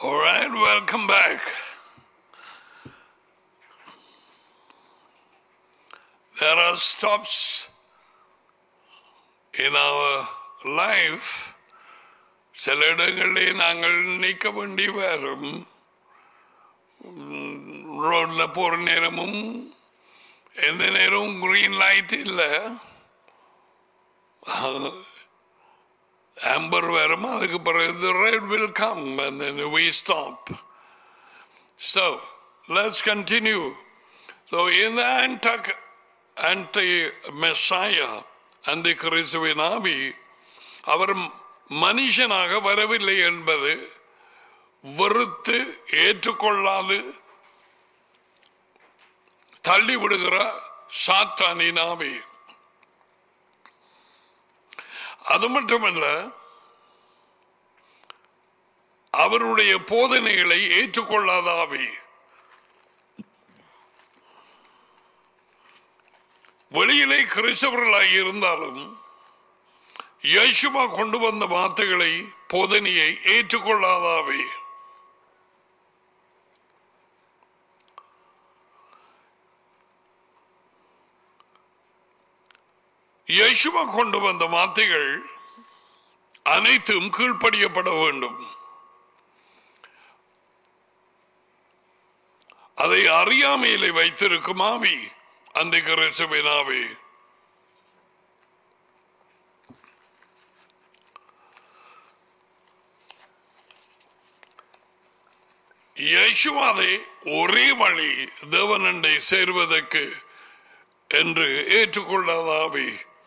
All right, welcome back. There are stops in our life. சில இடங்களிலே நாங்கள் நிற்க வேண்டி வரும் ரோட்ல போற நேரமும் எந்த நேரமும் green லைட் இல்லை ஆம்பர் வரும் அதுக்கு பிறகு the red will come and then we stop. So let's continue. So in the anti, anti-Messiah, அந்த கிறிஸ்துவின் ஆவி அவர் மனுஷனாக வரவில்லை என்பது வெறுத்து ஏற்றுக்கொள்ளாது தள்ளிவிடுகிற சாத்தானின் ஆவி அது மட்டுமல்ல அவருடைய போதனைகளை ஏற்றுக்கொள்ளாத ஆவி வெளியிலே கிறிஸ்தவர்களாக இருந்தாலும் யேசுவா கொண்டு வந்த வார்த்தைகளை போதனையை ஏற்றுக்கொள்ளாத ஆவி யேசுவா கொண்டு வந்த வார்த்தைகள் அனைத்தும் கீழ்ப்படியப்பட வேண்டும் அதை அறியாமையிலே வைத்திருக்கும் ஆவி அந்த கிறிஸ்துவின் ஆவி யேசுவாதை ஒரே வழி தேவனண்டை சேர்வதற்கு என்று ஏற்றுக்கொள்ளாத ஆவி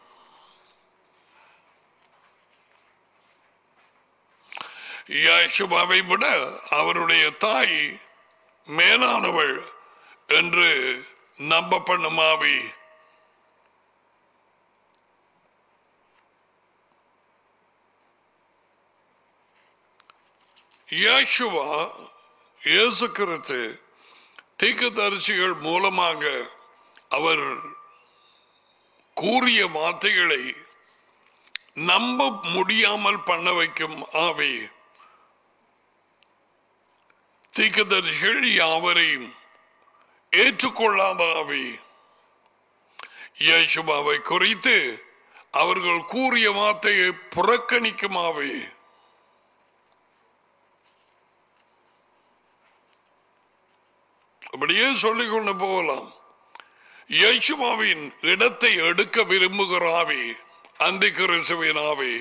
யாசுபாவை விட அவருடைய தாய் மேலானவள் என்று நம்பப்படும் ஆவி யாசுவா இயேசு கிறிஸ்து தீர்க்கதரிசிகள் மூலமாக அவர் கூறிய வார்த்தைகளை நம்ப முடியாமல் பண்ண வைக்கும் ஆவி தீர்க்கதரிசிகள் யாவரையும் ஏற்றுக்கொள்ளாத ஆவி இயேசுபாவை குறித்து அவர்கள் கூறிய வார்த்தையை புறக்கணிக்கும் ஆவி அப்படியே சொல்லிக் கொண்டு போகலாம் யேசுவாவின் இடத்தை எடுக்க விரும்புகிற ஆவி அந்த கிறிஸ்துவின் ஆவி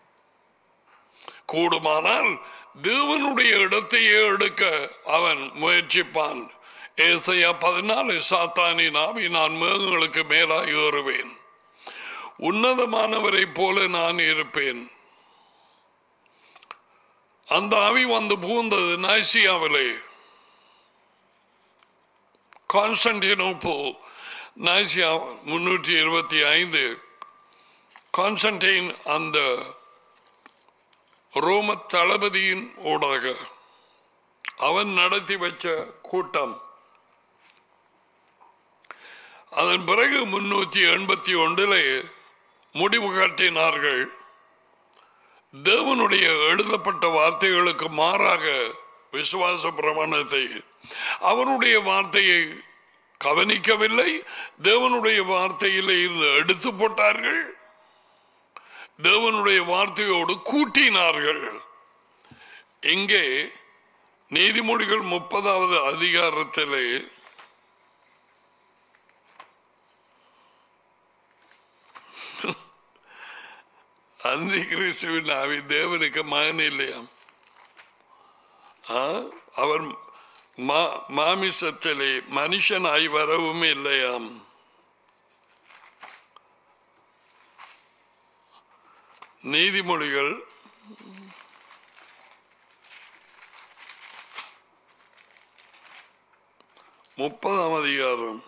கூடுமானால் தேவனுடைய இடத்தையே எடுக்க அவன் முயற்சிப்பான் ஏசையா பதினாலு சாத்தானின் ஆவி நான் மேகங்களுக்கு மேலாக ஏறுவேன் உன்னதமானவரை போல நான் இருப்பேன் அந்த ஆவி வந்து பூந்தது நைசியாவிலே கான்ஸ்டன்டினோப்போ நைசியா முன்னூற்றி இருபத்தி ஐந்து கான்ஸ்டன்டைன் அந்த ரோம தளபதியின் ஊடாக அவன் நடத்தி வச்ச கூட்டம் அதன் பிறகு முன்னூற்றி எண்பத்தி ஒன்றிலே முடிவு காட்டினார்கள் தேவனுடைய எழுதப்பட்ட வார்த்தைகளுக்கு மாறாக விசுவாச பிரமாணத்தை அவருடைய வார்த்தையை கவனிக்கவில்லை தேவனுடைய வார்த்தையிலே இருந்து எடுத்து போட்டார்கள் தேவனுடைய வார்த்தையோடு கூட்டினார்கள் இங்கே நீதிமொழிகள் முப்பதாவது அதிகாரத்திலே அந்த கிறிஸ்துவின் ஆவி தேவனுக்கு மகன் இல்லையாம் ஆ? அவர் மா- மாமிசத்திலே மனுஷனாய் வரவும் இல்லையாம் நீதிமொழிகள் முப்பதாம் அதிகாரம்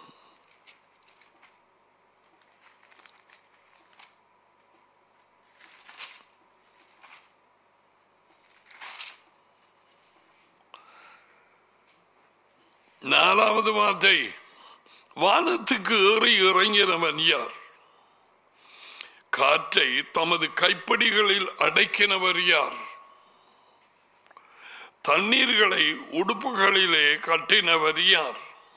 நாலாவது வார்த்தை வானத்துக்கு ஏறி இறங்கினவன் யார் காற்றை தமது கைப்படிகளில் அடக்கினவர் யார் தண்ணீர்களை உடுப்புகளிலே கட்டினவர் யார்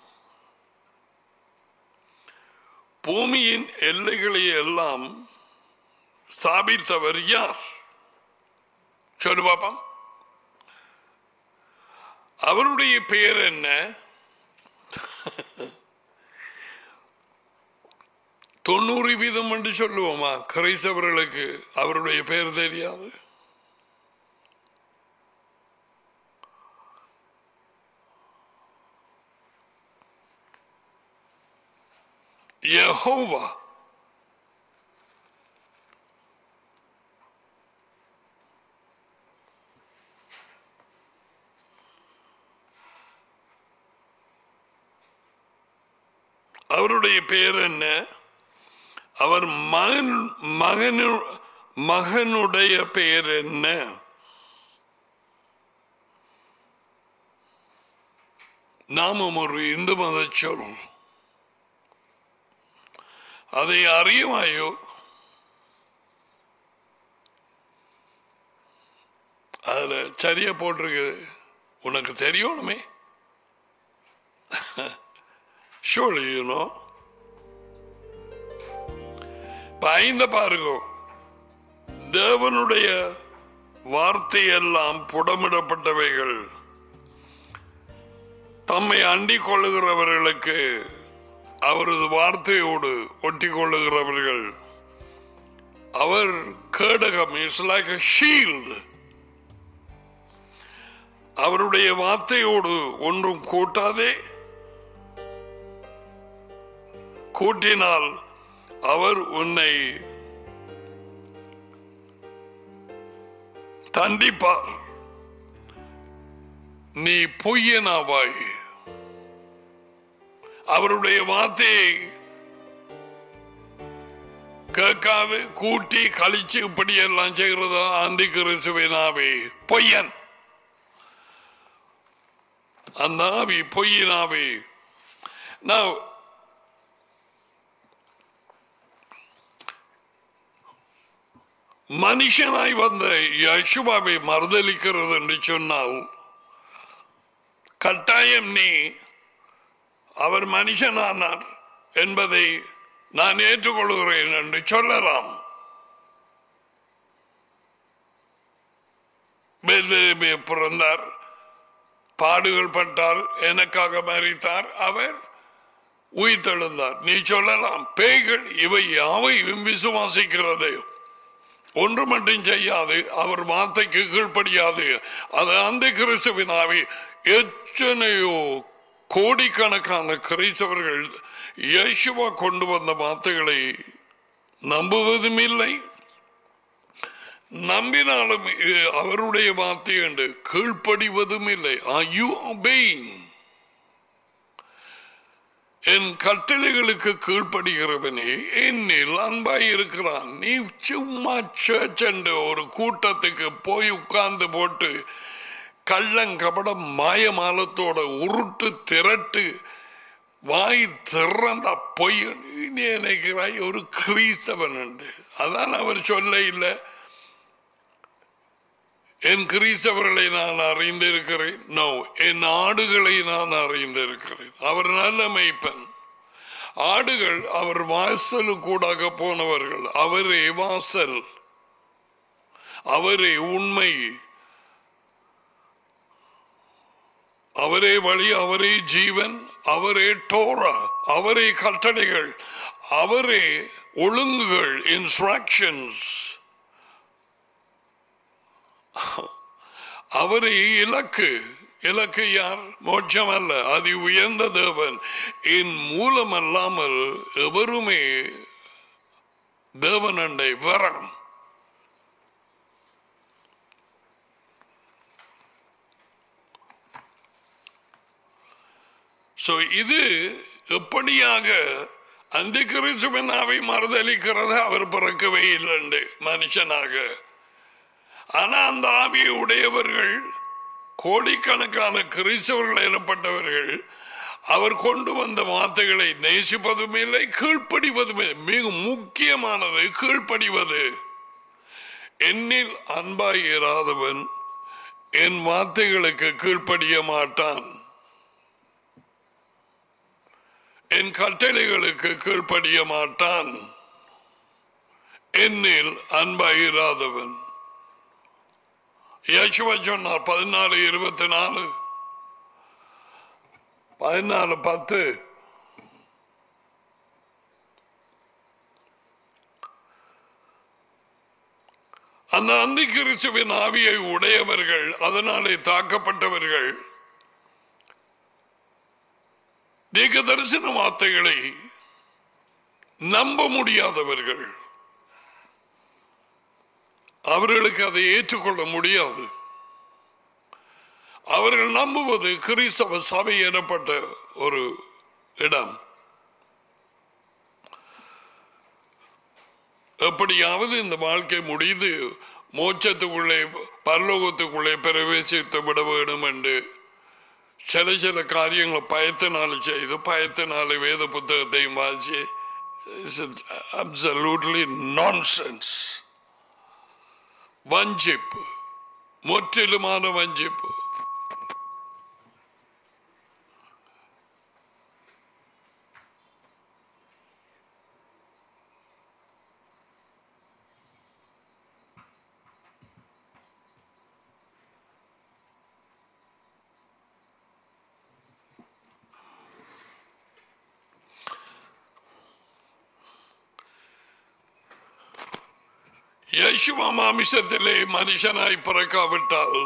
பூமியின் எல்லைகளை எல்லாம் ஸ்தாபித்தவர் யார் சொல்லு பாப்பா அவருடைய பெயர் என்ன தொண்ணூறு வீதம் என்று சொல்லுவோமா கிரைசவர்களுக்கு அவருடைய பெயர் தெரியாது யெகோவா அவருடைய பெயர் என்ன அவர் மகன் மகனு மகனுடைய பெயர் என்ன நாமும் ஒரு இந்து மத சொல் அதை அறியுமாயோ அதுல சரியா போட்டிருக்கு உனக்கு தெரியணுமே surely you know ஐந்த பாருங்க தேவனுடைய வார்த்தையெல்லாம் புடமிடப்பட்டவைகள் தம்மை அண்டிக் கொள்ளுகிறவர்களுக்கு அவரது வார்த்தையோடு ஒட்டி கொள்ளுகிறவர்கள் அவர் கேடகம் இஸ் லைக் a shield அவருடைய வார்த்தையோடு ஒன்றும் கூட்டாதே கூட்டினால் அவர் உன்னை தண்டிப்பார் நீ பொய்யனாவாய் அவருடைய வார்த்தையை கேட்காது கூட்டி கழிச்சு இப்படி எல்லாம் செய்கிறதா அந்தி கிறிசுவினாவே பொய்யன் அந்த ஆவி பொய்யினாவே நான் மனுஷனாய் வந்த யசுவாவை மறுதளிக்கிறது என்று சொன்னால் கட்டாயம் நீ அவர் மனுஷனானார் என்பதை நான் ஏற்றுக்கொள்கிறேன் என்று சொல்லலாம் பெத்லகேமிலே பிறந்தார் பாடுகள் பட்டார் எனக்காக மறித்தார் அவர் உயிர்த்தெழுந்தார் நீ சொல்லலாம் பேய்கள் இவை யாவையும் விசுவாசிக்கிறது ஒன்று மட்டும் செய்யாது அவர் வார்த்தைக்கு கீழ்ப்படியாது அது அந்த கிறிஸ்துவினாவே எத்தனையோ கோடிக்கணக்கான கிறிஸ்தவர்கள் இயேசுவா கொண்டு வந்த வார்த்தைகளை நம்புவதும் இல்லை நம்பினாலும் இது அவருடைய வார்த்தை என்று கீழ்ப்படிவதும் இல்லை ஆர் யூ obeying என் கட்டளைகளுக்கு கீழ்ப்படுகிறவனே என்னில் அன்பாய் இருக்கிறான் நீ சும்மா சர்ச் என்ற ஒரு கூட்டத்துக்கு போய் உட்கார்ந்து போட்டு கள்ளங்கபடம் மாயமாலத்தோட உருட்டு திரட்டு வாய் திறந்த பொய் நீ நினைக்கிறாய் ஒரு கிறிஸ்தவன் என்று அதான் அவர் சொல்ல இல்லை என் கிறிஸ்தவர்களை நான் அறிந்திருக்கிறேன் நோ என் ஆடுகளை நான் அறிந்திருக்கிறேன் அவர் நல்ல மெய்ப்பன் ஆடுகள் அவர் வாசலுக்கூடாக போனவர்கள் அவரே வாசல் அவரே உண்மை அவரே வழி அவரே ஜீவன் அவரே டோரா அவரே கட்டளைகள் அவரே ஒழுங்குகள் இன்ஸ்ட்ரக்ஷன்ஸ் அவரே இலக்கு இலக்கு யார் மோட்சம் அல்ல அதி உயர்ந்த தேவன் என் மூலம் அல்லாமல் எவருமே தேவனண்டை வரம் சோ இது எப்படியாக அந்த கிறிஸ்துவனாவை மறுதளிக்கிறது அவர் பிறக்கவே இல்லைண்டு மனுஷனாக ஆனா அந்த ஆவியை உடையவர்கள் கோடிக்கணக்கான கிறிஸ்தவர்கள் எனப்பட்டவர்கள் அவர் கொண்டு வந்த வார்த்தைகளை நேசிப்பதும் இல்லை கீழ்ப்படிவதும் இல்லை. மிக முக்கியமானது கீழ்ப்படிவது என்னில் அன்பாய் இராதவன் என் வார்த்தைகளுக்கு கீழ்ப்படிய மாட்டான் என் கட்டளைகளுக்கு கீழ்ப்படிய மாட்டான் என்னில் அன்பாயிராதவன் யேசுவ சொன்னார் பதினாலு இருபத்தி நாலு பதினாலு பத்து அந்த அந்தி கிறிஸ்துவின் ஆவியை உடையவர்கள் அதனாலே தாக்கப்பட்டவர்கள் தீர்க்க தரிசன வார்த்தைகளை நம்ப முடியாதவர்கள் அவர்களுக்கு அதை ஏற்றுக்கொள்ள முடியாது அவர்கள் நம்புவது கிறிஸ்தவ சபை எனப்பட்ட ஒரு இடம் எப்படியாவது இந்த வாழ்க்கை முடிந்து மோட்சத்துக்குள்ளே பரலோகத்துக்குள்ளே பிரவேசித்து விட வேண்டும் என்று சில சில காரியங்களை பயத்தினால செய்து பயத்தினால வேத புத்தகத்தையும் வாசி அப்சல்யூட்லி நான்சென்ஸ் வஞ்சிப்பு முற்றிலுமான வஞ்சிப்பு யேசுவ மாமிசத்திலே மனுஷனாய் பிறக்காவிட்டால்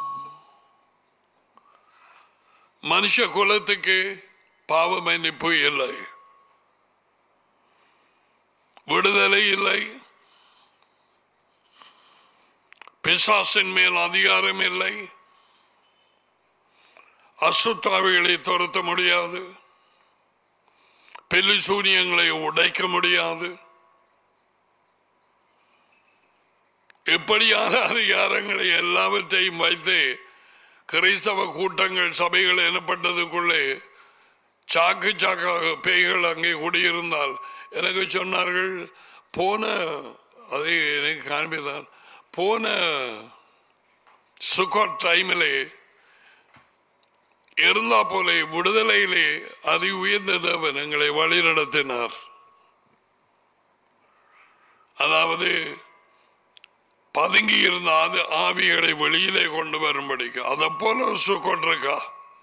மனுஷ குலத்துக்கு பாவ மன்னிப்பு இல்லை விடுதலை இல்லை பிசாசின் மேல் அதிகாரம் இல்லை அசுத்தாவிகளை துரத்த முடியாது பெல்லி சூனியங்களை உடைக்க முடியாது இப்படியான அதிகாரங்களை எல்லாவற்றையும் வைத்து கிறிஸ்தவ கூட்டங்கள் சபைகள் எனப்பட்டதுக்குள்ளே சாக்கு சாக்காக பேய்கள் அங்கே குடியிருந்தால் எனக்கு சொன்னார்கள் போன அதை எனக்கு காண்பித்தான் போன சுகாட் டைமிலே இருந்தா போலே விடுதலையிலே அதி உயர்ந்த தேவன் எங்களை வழிநடத்தினார் அதாவது பதுங்கி இருந்த அது ஆவிகளை வெளியிலே கொண்டு வரும்படிக்கு அதை போல சுக்கொண்டிருக்கா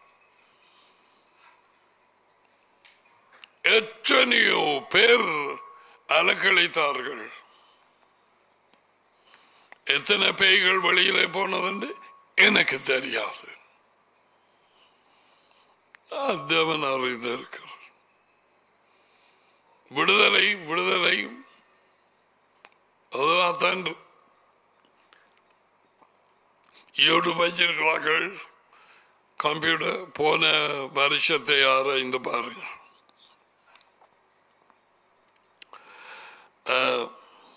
எத்தனையோ பேர் அலக்களித்தார்கள் எத்தனை பேய்கள் வெளியிலே போனதுன்னு எனக்கு தெரியாது நான் தேவன் அறிந்திருக்கிறார் விடுதலை விடுதலை அதெல்லாம் தான் யூடியூப் வச்சிருக்கிறார்கள் கம்ப்யூட்டர் போன வருஷத்தை ஆராய்ந்து பாருங்க அஹ்,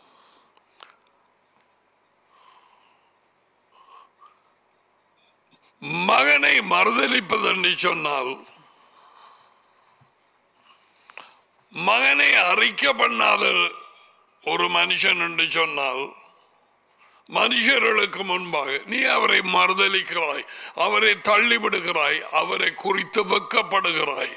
மகனை மறுதளிப்பதென்று சொன்னால் மகனை அறிக்க பண்ணாத ஒரு மனுஷன் என்று சொன்னால் மனுஷர்களுக்கு முன்பாக நீ அவரை மறுதளிக்கிறாய் அவரை தள்ளிவிடுகிறாய் அவரை குறித்து வெக்கப்படுகிறாய்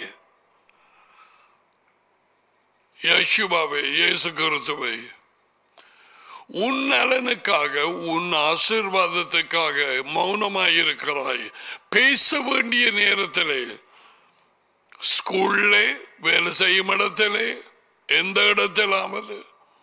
யேசுபாவை இயேசு கிறிஸ்துவை உன் நலனுக்காக உன் ஆசீர்வாதத்துக்காக மௌனமாய் இருக்கிறாய் பேச வேண்டிய நேரத்திலே ஸ்கூல்லே வேலை செய்யும் இடத்திலே எந்த இடத்திலாவது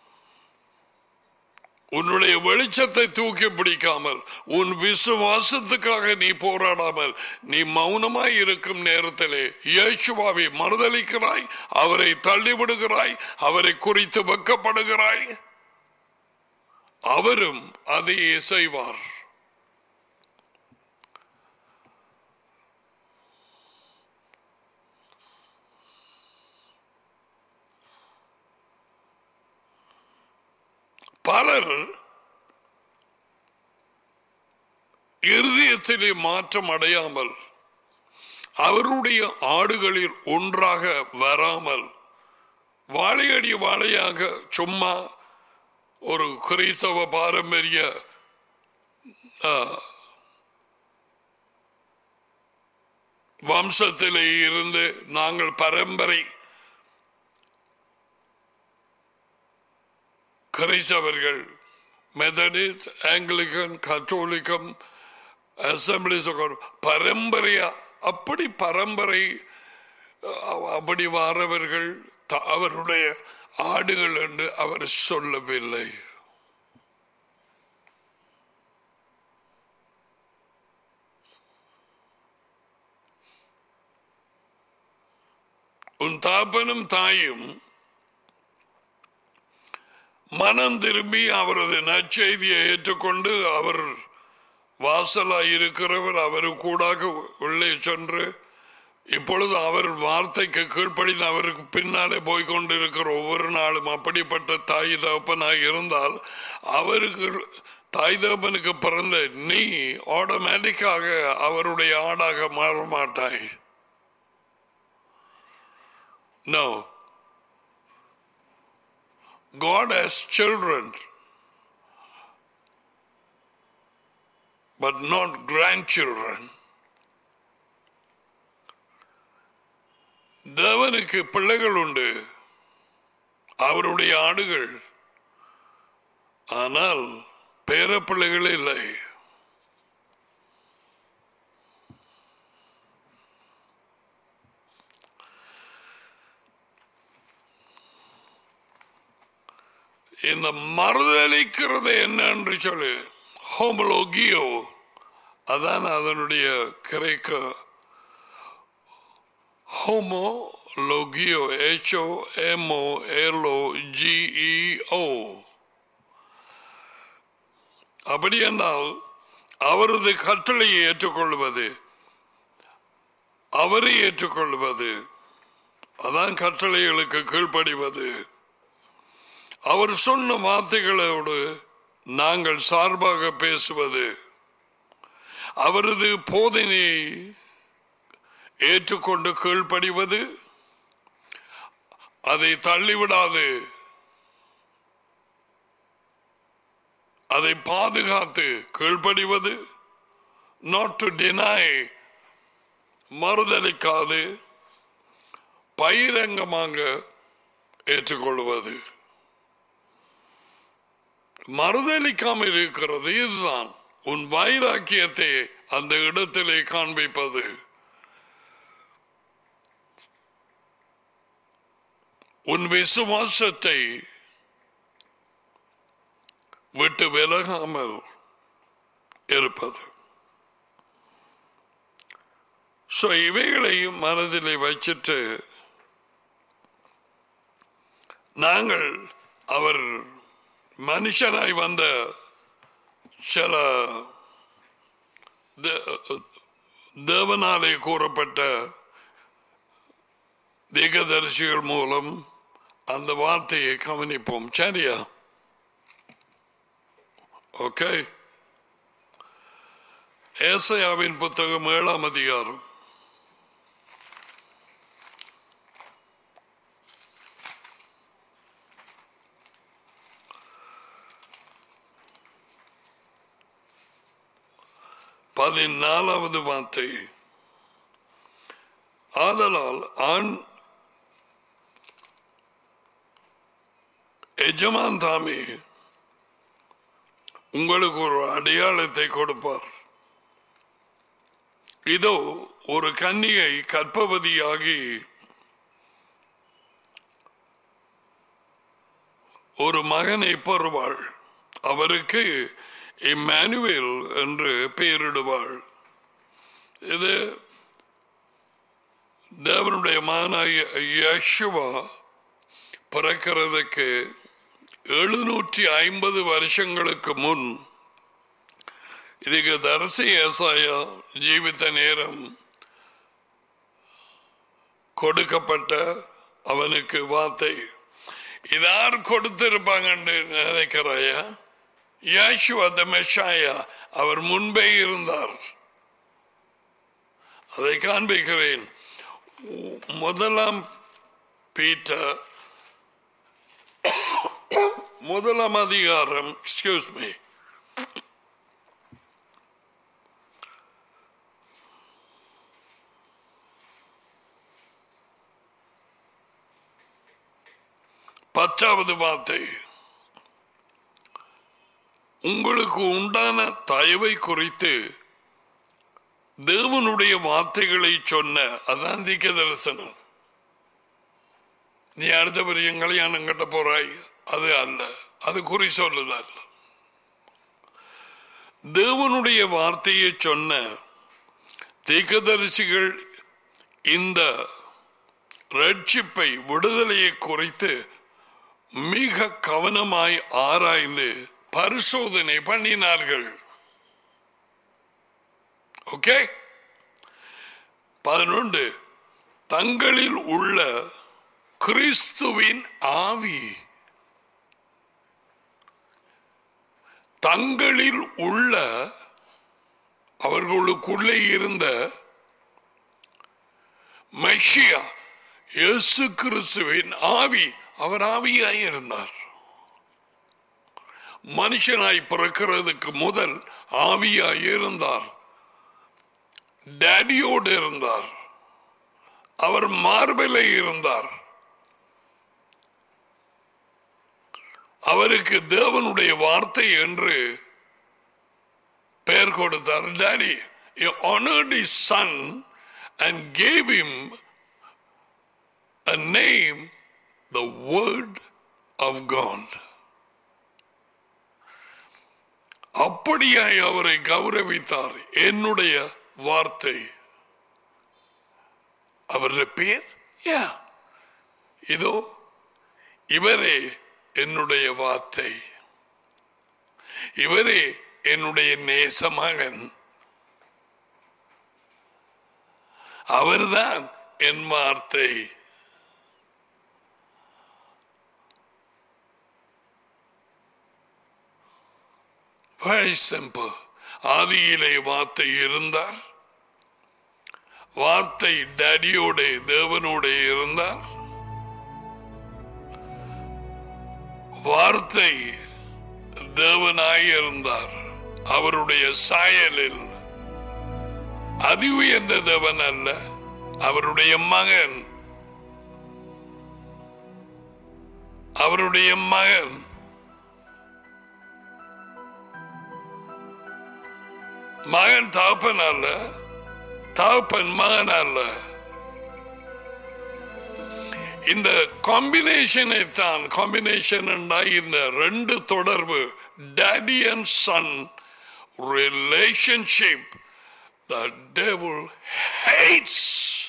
உன்னுடைய வெளிச்சத்தை தூக்கி பிடிக்காமல் உன் விசுவாசத்துக்காக நீ போராடாமல் நீ மௌனமாய் இருக்கும் நேரத்திலே இயேசுவாவை மறுதளிக்கிறாய் அவரை தள்ளிவிடுகிறாய் அவரை குறித்து வெக்கப்படுகிறாய் அவரும் அதையே செய்வார் பலர் இருதயத்திலே மாற்றம் அடையாமல் அவருடைய ஆடுகளில் ஒன்றாக வராமல் வாழையடி வாழையாக சும்மா ஒரு கிறிஸ்தவ பாரம்பரிய ஆ, வம்சத்திலே இருந்து நாங்கள் பரம்பரை கிரைஸ்தவர்கள் மெத்தடிஸ்ட் ஆங்கிலிக்கன் கத்தோலிக்கம் அசம்பிளிஸ் பரம்பரையா அப்படி பரம்பரை அ- அப்படி வாரவர்கள் த- அவருடைய ஆடுகள் என்று அவர் சொல்லவில்லை உன் தாப்பனும் தாயும் மனம் திரும்பி அவரது நற்செய்தியை ஏற்றுக்கொண்டு அவர் வாசலாய் இருக்கிறவர் அவரு கூடாக உள்ளே சென்று இப்பொழுது அவர் வார்த்தைக்கு கீழ்ப்படிந்து அவருக்கு பின்னாலே போய் கொண்டிருக்கிற ஒவ்வொரு நாளும் அப்படிப்பட்ட தாய் தகப்பனாக இருந்தால் அவருக்கு தாய் தகப்பனுக்கு பிறந்த நீ ஆட்டோமேட்டிக்காக அவருடைய ஆடாக மாற மாட்டாய் No. God has children, but not grandchildren. தேவனுக்கு பிள்ளைகள் உண்டு அவருடைய ஆடுகள் ஆனால் பேர பிள்ளைகள் இல்லை இந்த மறுதளிக்கிறது என்ன என்று சொல்லு ஹோமலோகியோ அதான் அதனுடைய கிரேக்க ஹோமோ லோகியோ ஹெச்ஓ எம்ஓ எல்ஓ ஜிஇஓ அப்படி என்றால் அவரது கட்டளையை ஏற்றுக்கொள்வது அவரை ஏற்றுக்கொள்வது அதான் கட்டளைகளுக்கு கீழ்ப்படிவது அவர் சொன்ன வார்த்தைகளோடு நாங்கள் சார்பாக பேசுவது அவரது போதனையை ஏற்றுக்கொண்டு கீழ்ப்படிவது அதை தள்ளிவிடாது அதை பாதுகாத்து கீழ்ப்படிவது நாட் டு டினாய் மறுதளிக்காது பகிரங்கமாக ஏற்றுக்கொள்வது மறுதளிக்காமல் இருக்கிறது இதுதான் உன் வைராக்கியத்தை அந்த இடத்திலே காண்பிப்பது உன் விசுவாசத்தை விட்டு விலகாமல் இருப்பது ஸோ இவைகளையும் மனதிலே வச்சிட்டு நாங்கள் அவர் மனுஷனாய் வந்த சில தே- தேவனாலே கூறப்பட்ட தீகதரிசிகள் மூலம் அந்த வார்த்தையை கவனிப்போம் சரியா ஓகே ஏசையாவின் புத்தகம் ஏழாம் அதிகாரம் பதினாலாவது வார்த்தை ஆதலால் ஆண் எஜமான் தாமே உங்களுக்கு ஒரு அடையாளத்தை கொடுப்பார் இதோ ஒரு கன்னிகை கற்பவதியாகி ஒரு மகனை பெறுவாள் அவருக்கு இம்மானுவேல் என்று பெயரிடுவாள் இது தேவனுடைய மகனாகிய யேசுவா பிறக்கிறதுக்கு எழுநூற்றி ஐம்பது வருஷங்களுக்கு முன் இதுக்கு தரிசி ஏசாயா ஜீவித்த நேரம் கொடுக்கப்பட்ட அவனுக்கு வார்த்தை இதார் கொடுத்திருப்பாங்கன்னு நினைக்கிறாயா யாஷு அந்த மெஷாயா அவர் முன்பே இருந்தார் அதை காண்பிக்கிறேன் முதலாம் பீட்டர் முதலாம் அதிகாரம் எக்ஸ்கியூஸ் மீ பத்தாவது வார்த்தை உங்களுக்கு உண்டான தயவை குறித்து தேவனுடைய வார்த்தைகளை சொன்ன அதான் தீக்க தரிசனம் நீ அடுத்த பெரிய கல்யாணம் கட்ட போறாய் அது அல்ல அது குறி சொல்லுதல் தேவனுடைய வார்த்தையை சொன்ன தீக்கதரிசிகள் இந்த ரட்சிப்பை விடுதலையை குறித்து மிக கவனமாய் ஆராய்ந்து பரிசோதனை பண்ணினார்கள் ஓகே பதினொன்று தங்களில் உள்ள கிறிஸ்துவின் ஆவி தங்களில் உள்ள அவர்களுக்குள்ளே இருந்த மெஷியா இயேசு கிறிஸ்துவின் ஆவி அவர் ஆவியாய் இருந்தார் மனுஷனாய் பிறக்கிறதுக்கு முதல் ஆவியாய் இருந்தார் டேடியோடு இருந்தார் அவர் மார்பிலே இருந்தார் அவருக்கு தேவனுடைய வார்த்தை என்று பெயர் கொடுத்தார் daddy honored his son and gave him a name the word of God அப்படியாய் அவரை கௌரவித்தார் என்னுடைய வார்த்தை அவருடைய பேர் யா இதோ இவரே என்னுடைய வார்த்தை இவரே என்னுடைய நேச மகன் அவர்தான் என் வார்த்தை Very simple. ஆதியிலே வார்த்தை இருந்தார் வார்த்தை டேடியோட தேவனோட இருந்தார் வார்த்தை தேவனாய் இருந்தார் அவருடைய சாயலில் அதி உயர்ந்த தேவன் அல்ல அவருடைய மகன் அவருடைய மகன் மகன் தாப்பன் அல்ல தாப்பன் மகன் அல்ல இந்த காம்பினேஷனை தான் காம்பினேஷன் இந்த ரெண்டு தொடர்பு daddy and son relationship the devil hates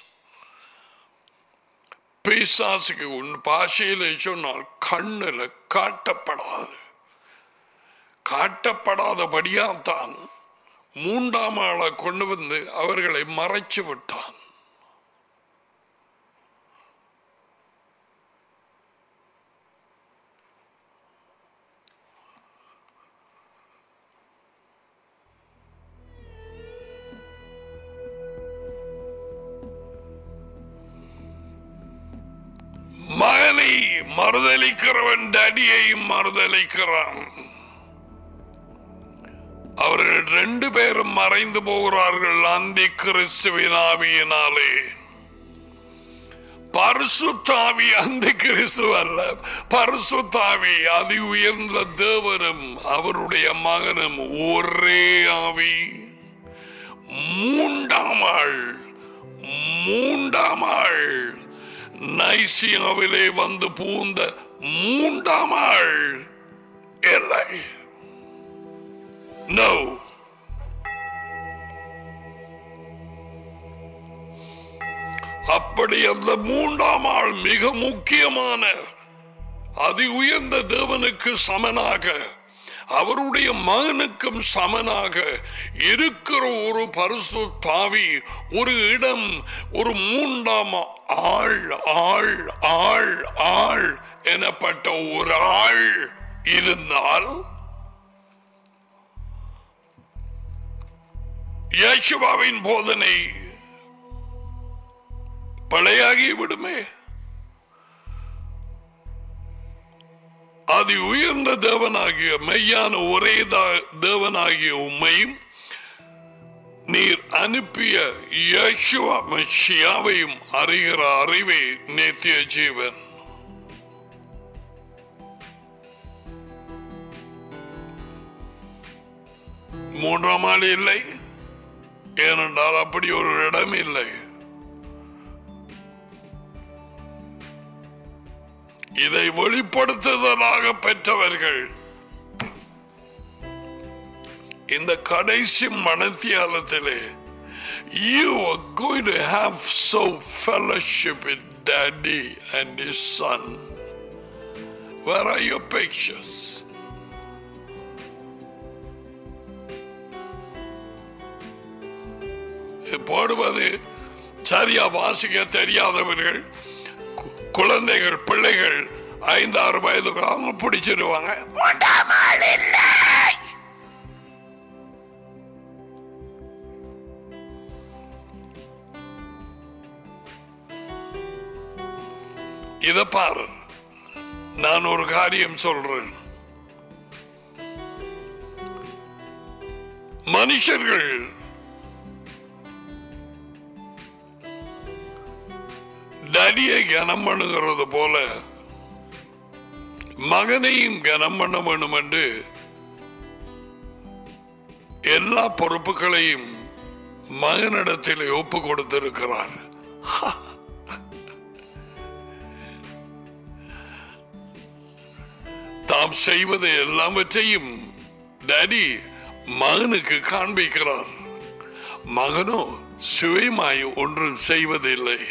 பிசாசுக்கு உன் பாஷையில் சொன்னால் கண்ணில் காட்டப்படாது காட்டப்படாதபடியால் தான் மூன்றாம் ஆளை கொண்டு வந்து அவர்களை மறைச்சு விட்டான் மகனை மறுதளிக்கிறவன் டடியையும் மறுதளிக்கிறான் அவர்கள் ரெண்டு பேரும் மறைந்து போகிறார்கள் அந்தி கிறிஸ்துவின் ஆவியினாலே பரிசுத்தாவி அந்த கிறிஸ்து அல்ல பரிசுத்தாவி அதி உயர்ந்த தேவனும் அவருடைய மகனும் ஒரே ஆவி மூன்றாம் ஆள் மூன்றாம் ஆள் நைசியாவிலே வந்து பூந்த மூன்றாம் ஆள் இல்லை No. அப்படி அந்த மூன்றாம் ஆள் மிக முக்கியமான அதி உயர்ந்த தேவனுக்கு சமனாக அவருடைய மகனுக்கும் சமனாக இருக்கிற ஒரு பரிசு தாவி ஒரு இடம் ஒரு மூன்றாம் ஆள் ஆள் ஆள் ஆள் எனப்பட்ட ஒரு ஆள் இருந்தால் இயேசுவாவின் போதனை பழையாகி விடுமே அதி உயர்ந்த தேவனாகிய மெய்யான ஒரே தா- தேவனாகிய உம்மையும் நீர் அனுப்பிய யேசுவா மெஷியாவையும் அறிகிற அறிவே நித்திய ஜீவன் மூன்றாம் ஆள் இல்லை ஏனென்றால் அப்படி ஒரு இடம் இல்லை இதை வெளிப்படுத்துதலாக பெற்றவர்கள் இந்த கடைசி மனத்தியாலத்திலே you are going to have so fellowship with daddy and his son where are your pictures இது போடுவது சரியா வாசிக்க தெரியாதவர்கள் கு- குழந்தைகள் பிள்ளைகள் ஐந்தாறு வயதுக்கு அவங்க பிடிச்சிருவாங்க மூன்றாம் ஆள் இல்லை இத பாரு நான் ஒரு காரியம் சொல்றேன் மனுஷர்கள் டடியை கனம் பண்ணுகிறது போல மகனையும் கனம் பண்ண வேண்டும் என்று எல்லா பொறுப்புகளையும் மகனிடத்தில் ஒப்பு கொடுத்திருக்கிறார் தாம் செய்வதை எல்லாவற்றையும் டாடி மகனுக்கு காண்பிக்கிறார் மகனோ சுயமாய் ஒன்றும் செய்வதில்லை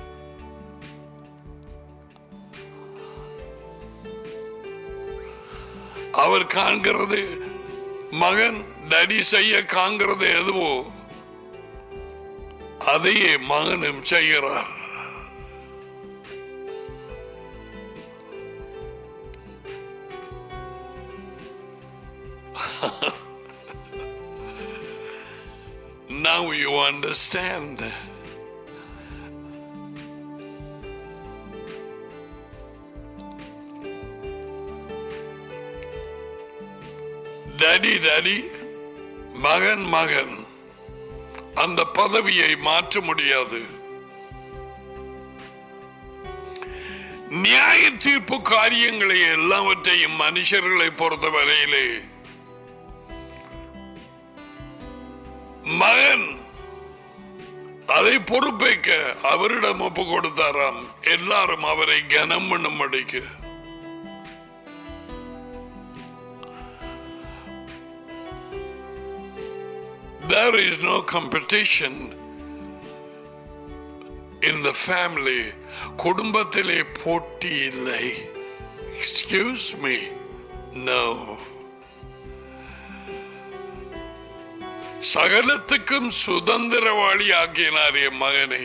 அவர் காண்கிறது மகன் டடி செய்ய காண்கிறது எதுவோ அதையே மகனும் செய்கிறார் Now you understand. Daddy daddy மகன் மகன் அந்த பதவியை மாற்ற முடியாது நியாய தீர்ப்பு காரியங்களை எல்லாவற்றையும் மனுஷர்களை பொறுத்தவரையிலே மகன் அதை பொறுப்பேற்க அவரிடம் ஒப்பு கொடுத்தாராம் எல்லாரும் அவரை கனம் பண்ணும்படிக்கு There is no competition in the family. குடும்பத்திலே போட்டி இல்லை எக்ஸ்கியூஸ் மீ நோ சகலத்துக்கும் சுதந்திரவாளி ஆக்கினார் என் மகனை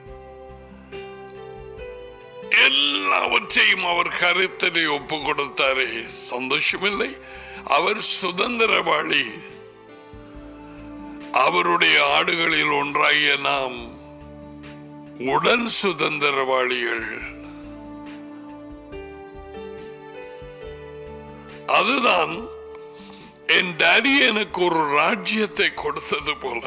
எல்லாவற்றையும் அவர் கருத்தனை ஒப்பு கொடுத்தாரே சந்தோஷமில்லை அவர் சுதந்திரவாளி அவருடைய ஆடுகளில் ஒன்றாகிய நாம் உடன் சுதந்திரவாளிகள் அதுதான் என் டாடி எனக்கு ஒரு ராஜ்யத்தை கொடுத்தது போல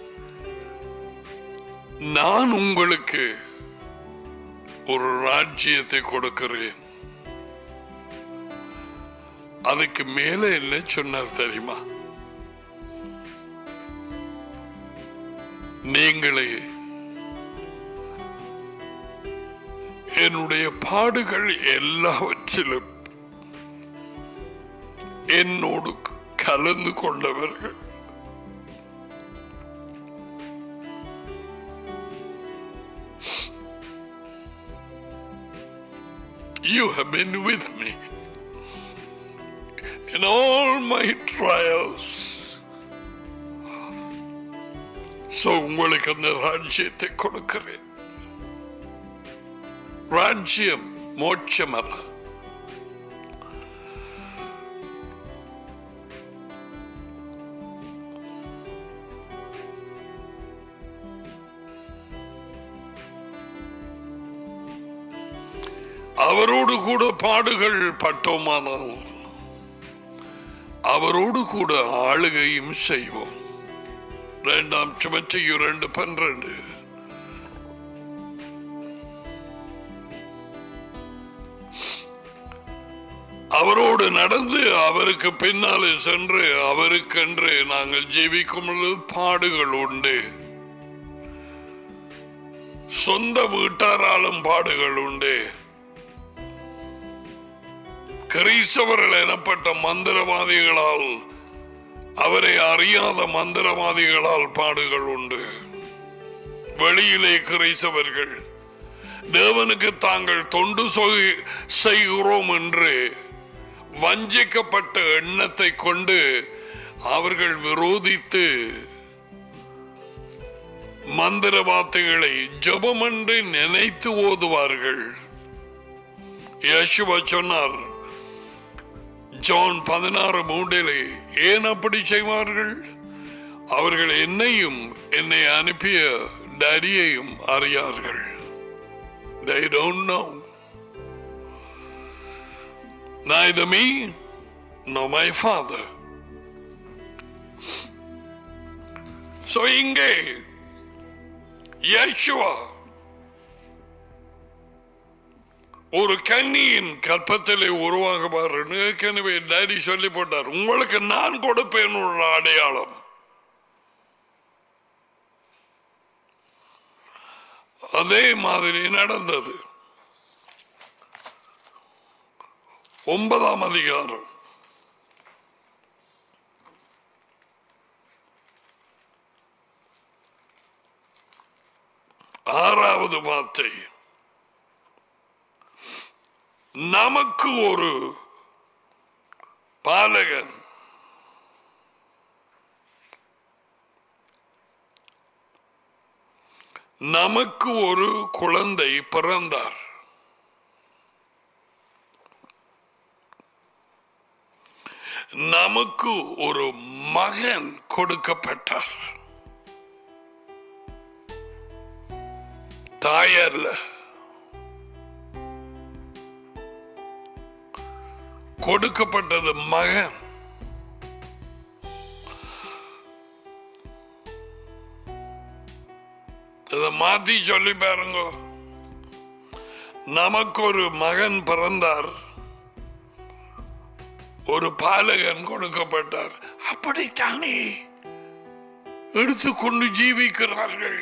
நான் உங்களுக்கு ஒரு ராஜ்யத்தை கொடுக்கிறேன் அதுக்கு மேல என்ன சொன்னார் தெரியுமா நீங்களே என்னுடைய பாடுகள் எல்லாவற்றிலும் என்னோடு கலந்து கொண்டவர்கள் You have been with me in all my trials. So உங்களுக்கு அந்த ராஜ்யத்தை கொடுக்கிறேன் ராஜ்யம் மோட்சம் அல்ல அவரோடு கூட பாடுகள் பட்டோமானால் அவரோடு கூட ஆளுகையும் செய்வோம் இரண்டாம் சுமத்தையும் ரெண்டு பன்னிரண்டு அவரோடு நடந்து அவருக்கு பின்னாலே சென்று அவருக்கென்று நாங்கள் ஜீவிக்கும் பொழுது பாடுகள் உண்டு சொந்த வீட்டாராலும் பாடுகள் உண்டு கிறிஸ்தவர்கள் எனப்பட்ட மந்திரவாதிகளால் அவரை அறியாத மந்திரவாதிகளால் பாடுகள் உண்டு வெளியிலே கிறிஸ்தவர்கள் தேவனுக்கு தாங்கள் தொண்டு சொய்- செய்கிறோம் என்று வஞ்சிக்கப்பட்ட எண்ணத்தை கொண்டு அவர்கள் விரோதித்து மந்திர வார்த்தைகளை ஜபமென்று நினைத்து ஓதுவார்கள் யேசுவா சொன்னார் ஜான் பதினாறு மூன்றிலே ஏன் அப்படி செய்வார்கள் அவர்கள் என்னையும் என்னை அனுப்பிய டரியையும் அறியார்கள் They don't know. Neither me nor my father. So இங்கே யேசுவா ஒரு கன்னியின் கற்பத்திலே உருவாகுவார் ஏற்கனவே டாடி சொல்லி போட்டார் உங்களுக்கு நான் கொடுப்பேன் ஒரு அடையாளம் அதே மாதிரி நடந்தது ஒன்பதாம் அதிகாரம் ஆறாவது வார்த்தை நமக்கு ஒரு பாலகன் நமக்கு ஒரு குழந்தை பிறந்தார் நமக்கு ஒரு மகன் கொடுக்கப்பட்டார் தாயல்ல கொடுக்கப்பட்டது மகன் இதை மாத்தி சொல்லி பாருங்க நமக்கு ஒரு மகன் பிறந்தார் ஒரு பாலகன் கொடுக்கப்பட்டார் அப்படித்தானே எடுத்துக்கொண்டு ஜீவிக்கிறார்கள்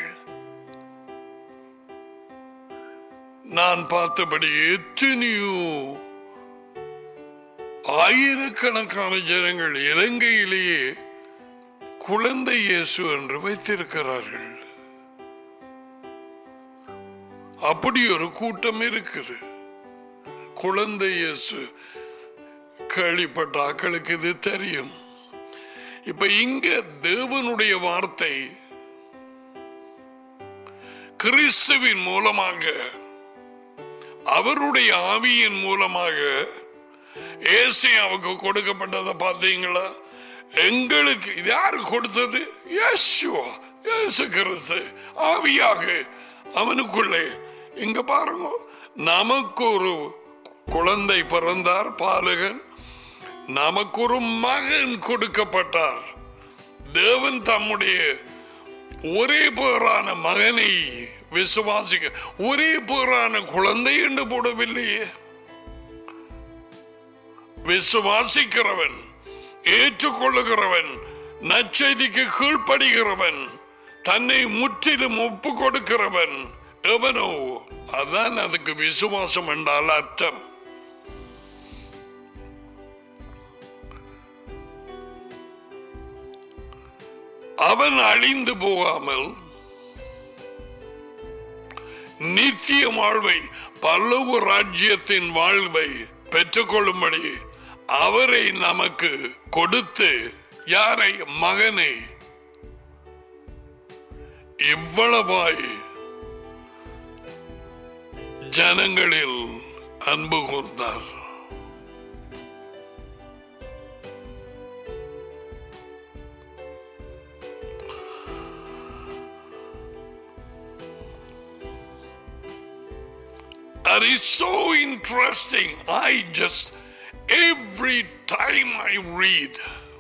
நான் பார்த்தபடி எத்தனையோ ஆயிரக்கணக்கான ஜனங்கள் இலங்கையிலேயே குழந்தை இயேசு என்று வைத்திருக்கிறார்கள் அப்படி ஒரு கூட்டம் இருக்குது குழந்தை இயேசு கேள்விப்பட்ட ஆக்களுக்கு இது தெரியும் இப்ப இங்க தேவனுடைய வார்த்தை கிறிஸ்துவின் மூலமாக அவருடைய ஆவியின் மூலமாக ஏசியாவுக்கு கொடுக்கப்பட்டதை பார்த்தீங்களா எங்களுக்கு இது யாரு கொடுத்தது இயேசுவா இயேசு கிறிஸ்து ஆவியாக அவனுக்குள்ளே இங்க பாருங்க நமக்கு ஒரு குழந்தை பிறந்தார் பாலகன் நமக்கு ஒரு மகன் கொடுக்கப்பட்டார் தேவன் தம்முடைய ஒரே பேரான மகனை விசுவாசிக்க ஒரே பேரான குழந்தை என்று போடவில்லையே விசுவாசிக்கிறவன் ஏற்றுக்கொள்ளுகிறவன் நச்செய்திக்கு கீழ்ப்படுகிறவன் தன்னை முற்றிலும் ஒப்பு கொடுக்கிறவன் எவனோ அதான் அதுக்கு விசுவாசம் என்றால் அர்த்தம் அவன் அழிந்து போகாமல் நித்திய வாழ்வை பல்லவு ராஜ்யத்தின் வாழ்வை பெற்றுக்கொள்ளும்படி அவரை நமக்கு கொடுத்து யாரை மகனை இவ்வளவாய் ஜனங்களில் அன்பு கூர்ந்தார் That is so interesting. I just, every time I read,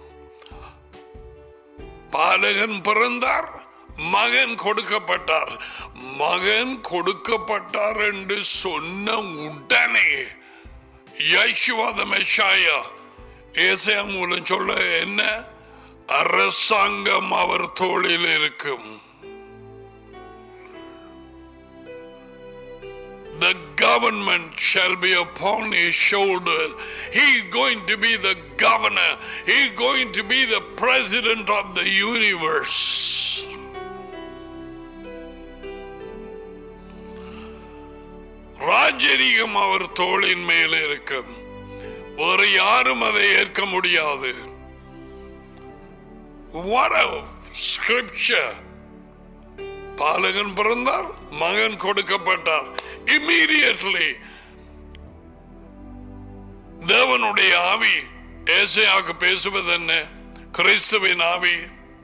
பாலகன் பிறந்தார் மகன் கொடுக்கப்பட்டார் மகன் கொடுக்கப்பட்டார் என்று சொன்ன உடனே யேசுவாத மெஷாயா ஏசையா மூலம் சொல்ல என்ன அரசாங்கம் அவர் தோளில் இருக்கும் The government shall be upon his shoulders. He is going to be the governor. He is going to be the president of the universe. ராஜரீகம் அவர் தோளின் மேல் இருக்கும் வேறு யாரும் அதை ஏற்க முடியாது What a scripture! பாலகன் பிறந்தார் மகன் கொடுக்கப்பட்டார் இம்மீடியட்லி தேவனுடைய ஆவி ஏசையாக பேசுவது என்ன கிறிஸ்துவின் ஆவி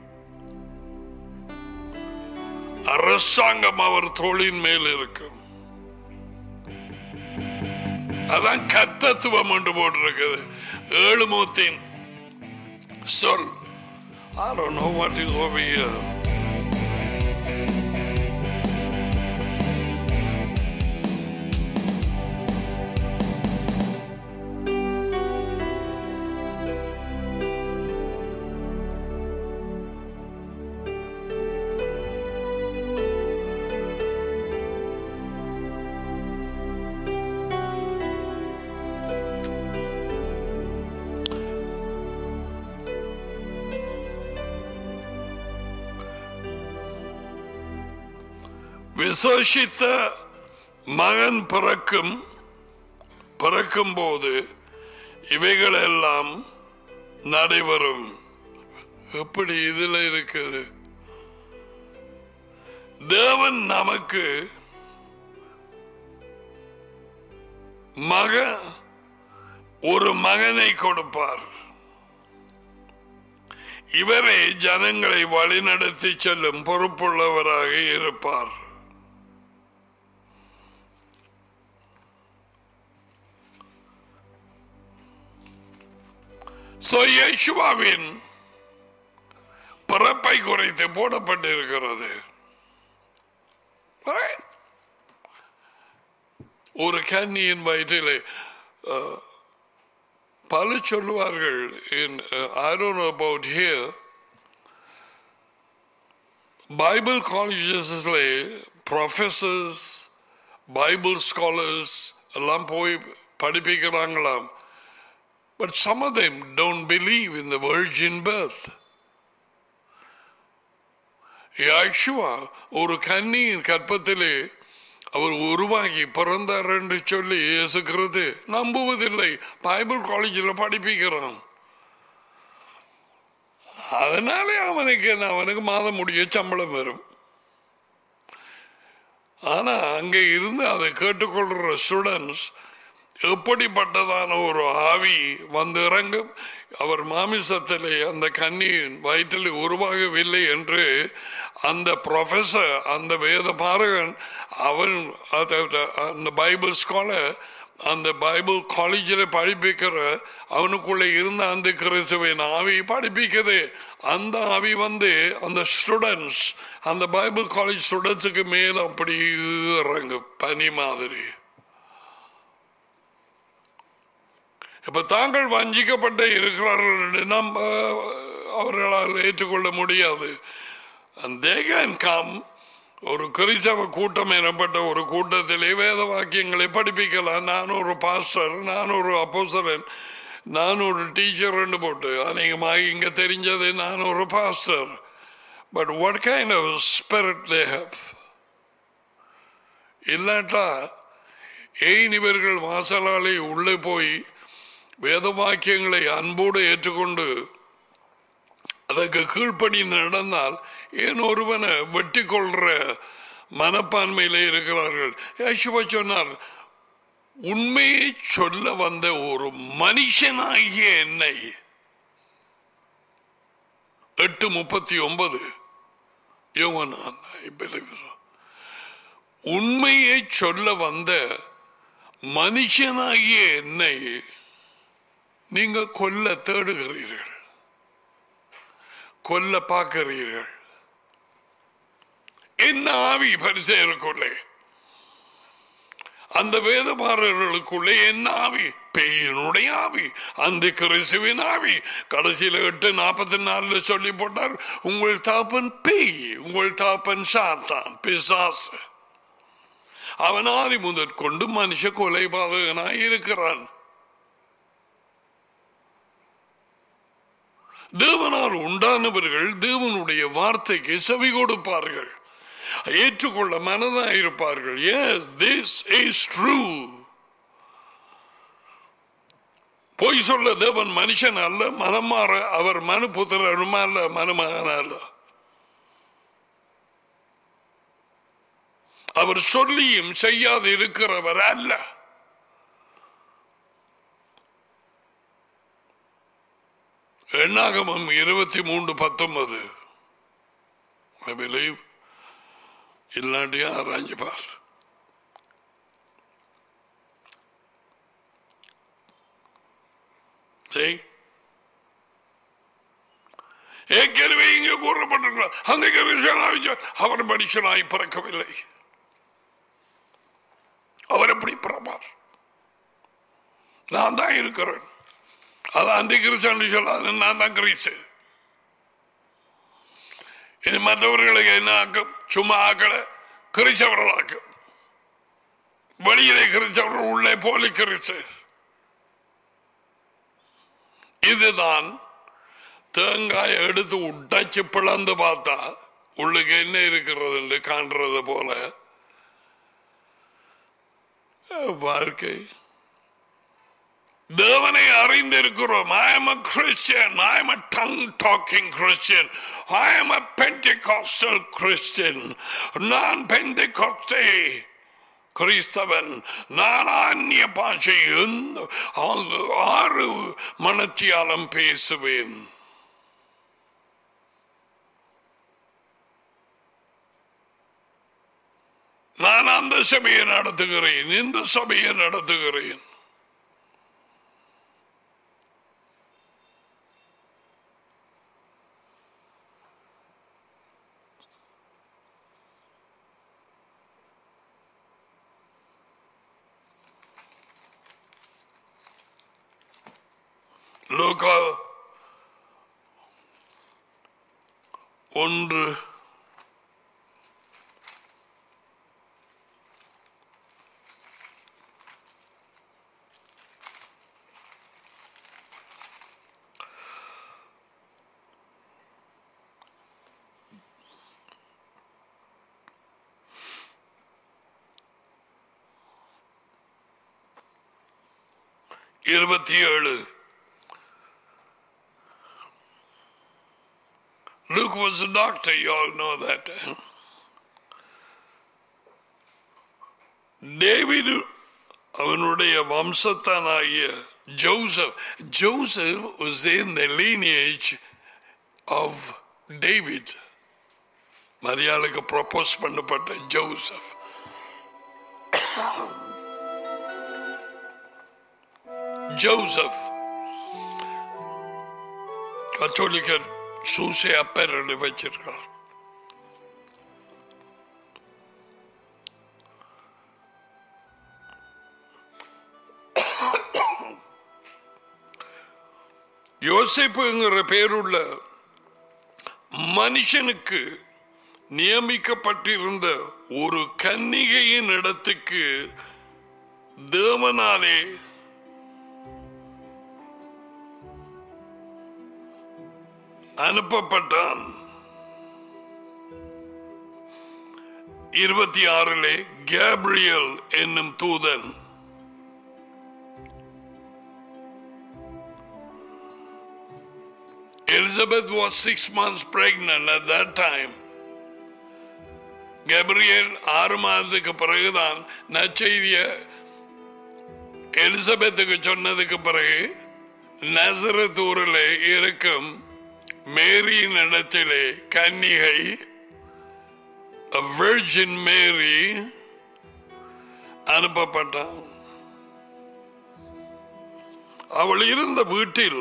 அரசாங்கம் அவர் தோளின் மேல் இருக்கும் அதான் கத்தத்துவம் என்று போட்டிருக்குது ஏழு மூத்தின் சொல் I don't know what is over here. விசேஷித்த மகன் பிறக்கும் பிறக்கும் போது இவைகளெல்லாம் நடைபெறும் எப்படி இதுல இருக்குது தேவன் நமக்கு மக ஒரு மகனை கொடுப்பார் இவரே ஜனங்களை வழிநடத்தி செல்லும் பொறுப்புள்ளவராக இருப்பார் So, இயேசுவாவின் பிறப்பை குறைத்து போடப்பட்டிருக்கிறது Right? ஒரு கன்னியின் வயிற்றிலே அஹ், பல சொல்லுவார்கள் in uh, I don't know about here Bible காலேஜஸ்ல ப்ரொஃபஸர்ஸ் பைபிள் ஸ்காலர்ஸ் எல்லாம் போய் படிப்பிக்கிறாங்களாம் But some of them don't believe in the virgin birth. Yeshua ஒரு கன்னியின் கற்பத்திலே அவர் உருவாகி பிறந்தார் என்று சொல்லி இயேசுகிறது நம்புவதில்லை பைபிள் காலேஜில் படிப்பிக்கிறான் அதனாலே அவனுக்கு அவனுக்கு மாதம் முடிய சம்பளம் வரும் ஆனா அங்கே இருந்து அதை கேட்டுக்கொள்ற ஸ்டூடெண்ட்ஸ் எப்படிப்பட்டதான ஒரு ஆவி வந்து இறங்கும் அவர் மாமிசத்திலே அந்த கன்னியின் வயிற்றில் உருவாகவில்லை என்று அந்த ப்ரொஃபஸர் அந்த வேத பாரகன் அவன் அத- அந்த பைபிள் ஸ்காலர் அந்த பைபிள் காலேஜில் படிப்பிக்கிற அவனுக்குள்ளே இருந்த அந்த கிறிஸ்துவின் ஆவி படிப்பிக்குது அந்த ஆவி வந்து அந்த ஸ்டூடெண்ட்ஸ் அந்த பைபிள் காலேஜ் ஸ்டூடெண்ட்ஸுக்கு மேல அப்படி இறங்கு பனி மாதிரி இப்ப தாங்கள் வஞ்சிக்கப்பட்டு இருக்கிறார்கள் என்று நாம் அஹ், அவர்களால் ஏற்றுக்கொள்ள முடியாது And they can come ஒரு கிறிஸ்தவ கூட்டம் எனப்பட்ட ஒரு கூட்டத்திலே வேத வாக்கியங்களை படிப்பிக்கலாம் நான் ஒரு பாஸ்டர் நான் ஒரு அப்போசலன் நான் ஒரு டீச்சர் போட்டு அநேகமாக இங்க தெரிஞ்சது நான் ஒரு pastor but what kind of spirit they have இல்லாட்டா ஏன் இவர்கள் வாசலாலே உள்ளே போய் வேத வாக்கியங்களை அன்போடு ஏற்றுக்கொண்டு அதற்கு கீழ்ப்படி நடந்தால் ஏன் ஒருவனை வெட்டி கொள்ற மனப்பான்மையிலே இருக்கிறார்கள் யேசுவா சொன்னார் உண்மையை சொல்ல வந்த ஒரு மனுஷனாகிய என்னை எட்டு முப்பத்தி ஒன்பது யோவனான் I believe so. உண்மையை சொல்ல வந்த மனுஷனாகிய என்னை நீங்க கொல்ல தேடுகிறீர்கள் கொல்ல பார்க்கிறீர்கள் என்ன ஆவி பரிசெயருக்குள்ளே அந்த வேதபாரர்களுக்குள்ளே என்ன ஆவி பேயினுடைய ஆவி அந்த கிறிஸ்துவின் ஆவி கடைசியில எட்டு நாற்பத்தி நாலுல சொல்லி போட்டார் உங்கள் தாப்பன் பேய் உங்கள் தாப்பன் சாத்தான் பிசாசு அவன் ஆதி முதற்கொண்டு மனுஷ கொலைபாதகனாய் இருக்கிறான் தேவனால் உண்டானவர்கள் தேவனுடைய வார்த்தைக்கு செவி கொடுப்பார்கள் ஏற்றுக்கொள்ள மனதாயிருப்பார்கள் எஸ் திஸ் இஸ் ட்ரூ பொய் சொல்ல தேவன் மனுஷன் அல்ல மனம் மாற அவர் மனு புத்திரனும் அல்ல மனுமகன் அல்ல அவர் சொல்லியும் செய்யாது இருக்கிறவர் அல்ல எண்ணாகமம் இருபத்தி மூன்று பத்தொன்பது I believe இல்லாட்டியும் ஆராய்ஞ்சு பார் சரி ஏற்கனவே இங்கே கூறப்பட்டிருக்கிறார் அந்த கிருஷ்ணனாய் அவர் மனுஷனாய் பிறக்கவில்லை அவர் எப்படி பிறப்பார் நான் தான் இருக்கிறேன் அது அந்த கிறிஸ்தான் சொல்லாது நான் தான் கிறிஸ்து இது மற்றவர்களுக்கு என்ன ஆக்கும் சும்மா ஆக்கல கிறிச்சவர்களாக்கும் வெளியிலே கிறிச்சவர்கள் உள்ளே போலி கிறிஸ்து இதுதான் தேங்காயை எடுத்து உடைச்சு பிளந்து பார்த்தா உள்ளுக்கு என்ன இருக்கிறது என்று காண்றது போல வாழ்க்கை தேவனை அறிந்திருக்கிறோம் I am a Christian. I am a tongue talking Christian. I am a Pentecostal Christian. நான் பெந்தெகோஸ்தே கிறிஸ்தவன் நான் அந்நிய பாஷை எந்த- ஆ- ஆறு மனத்தியாலம் பேசுவேன் நான் அந்த சபையை நடத்துகிறேன் இந்த சபையை நடத்துகிறேன் லூக்கா ஒன்று இருபத்தி ஏழு Luke was a doctor, you all know that. David அவனுடைய வம்சத்தானாகிய Joseph Joseph was in the lineage of David மரியாளுக்கு ப்ரப்போஸ் பண்ணப்பட்ட ஜோசப் ஜோசப் கத்தோலிக்கர் சூசை அப்பர் வச்சிருக்கார் யோசிப்புங்கிற பேருள்ள மனுஷனுக்கு நியமிக்கப்பட்டிருந்த ஒரு கன்னிகையின் இடத்துக்கு தேவனாலே அனுப்பப்பட்டான் இருபத்தி ஆறிலே கேப்ரியல் என்னும் தூதன் Elizabeth was six months pregnant at that time. Gabriel ஆறு மாதத்துக்கு பிறகுதான் நற்செய்திய எலிசபெத்துக்கு சொன்னதுக்கு பிறகு நசரத்தூரில் இருக்கும் மேரியின் இடத்திலே கன்னிகை விர்ஜின் மேரி அனுப்பப்பட்டான் அவள் இருந்த வீட்டில்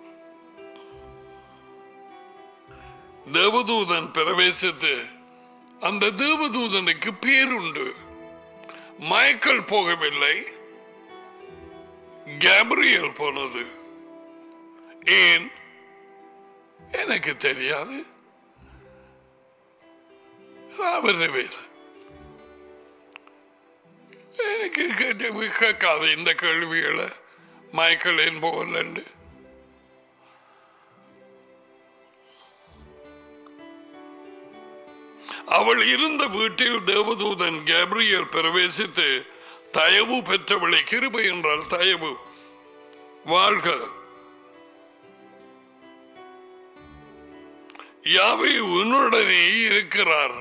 தேவதூதன் பிரவேசித்து அந்த தேவதூதனுக்கு பேருண்டு மைக்கேல் போகவில்லை கேப்ரியல் போனது ஏன் எனக்கு தெரியாது அவരുടെ பேர் எனக்கு கேட்ட- கேட்காது இந்த கேள்விகளை மைக்கேல் ஏன் போகலன்னு அவள் இருந்த வீட்டில் தேவதூதன் கேப்ரியல் பிரவேசித்து தயவு பெற்றவளை கிருபை என்றால் தயவு வாழ்க யாவை உன்னுடனே இருக்கிறார்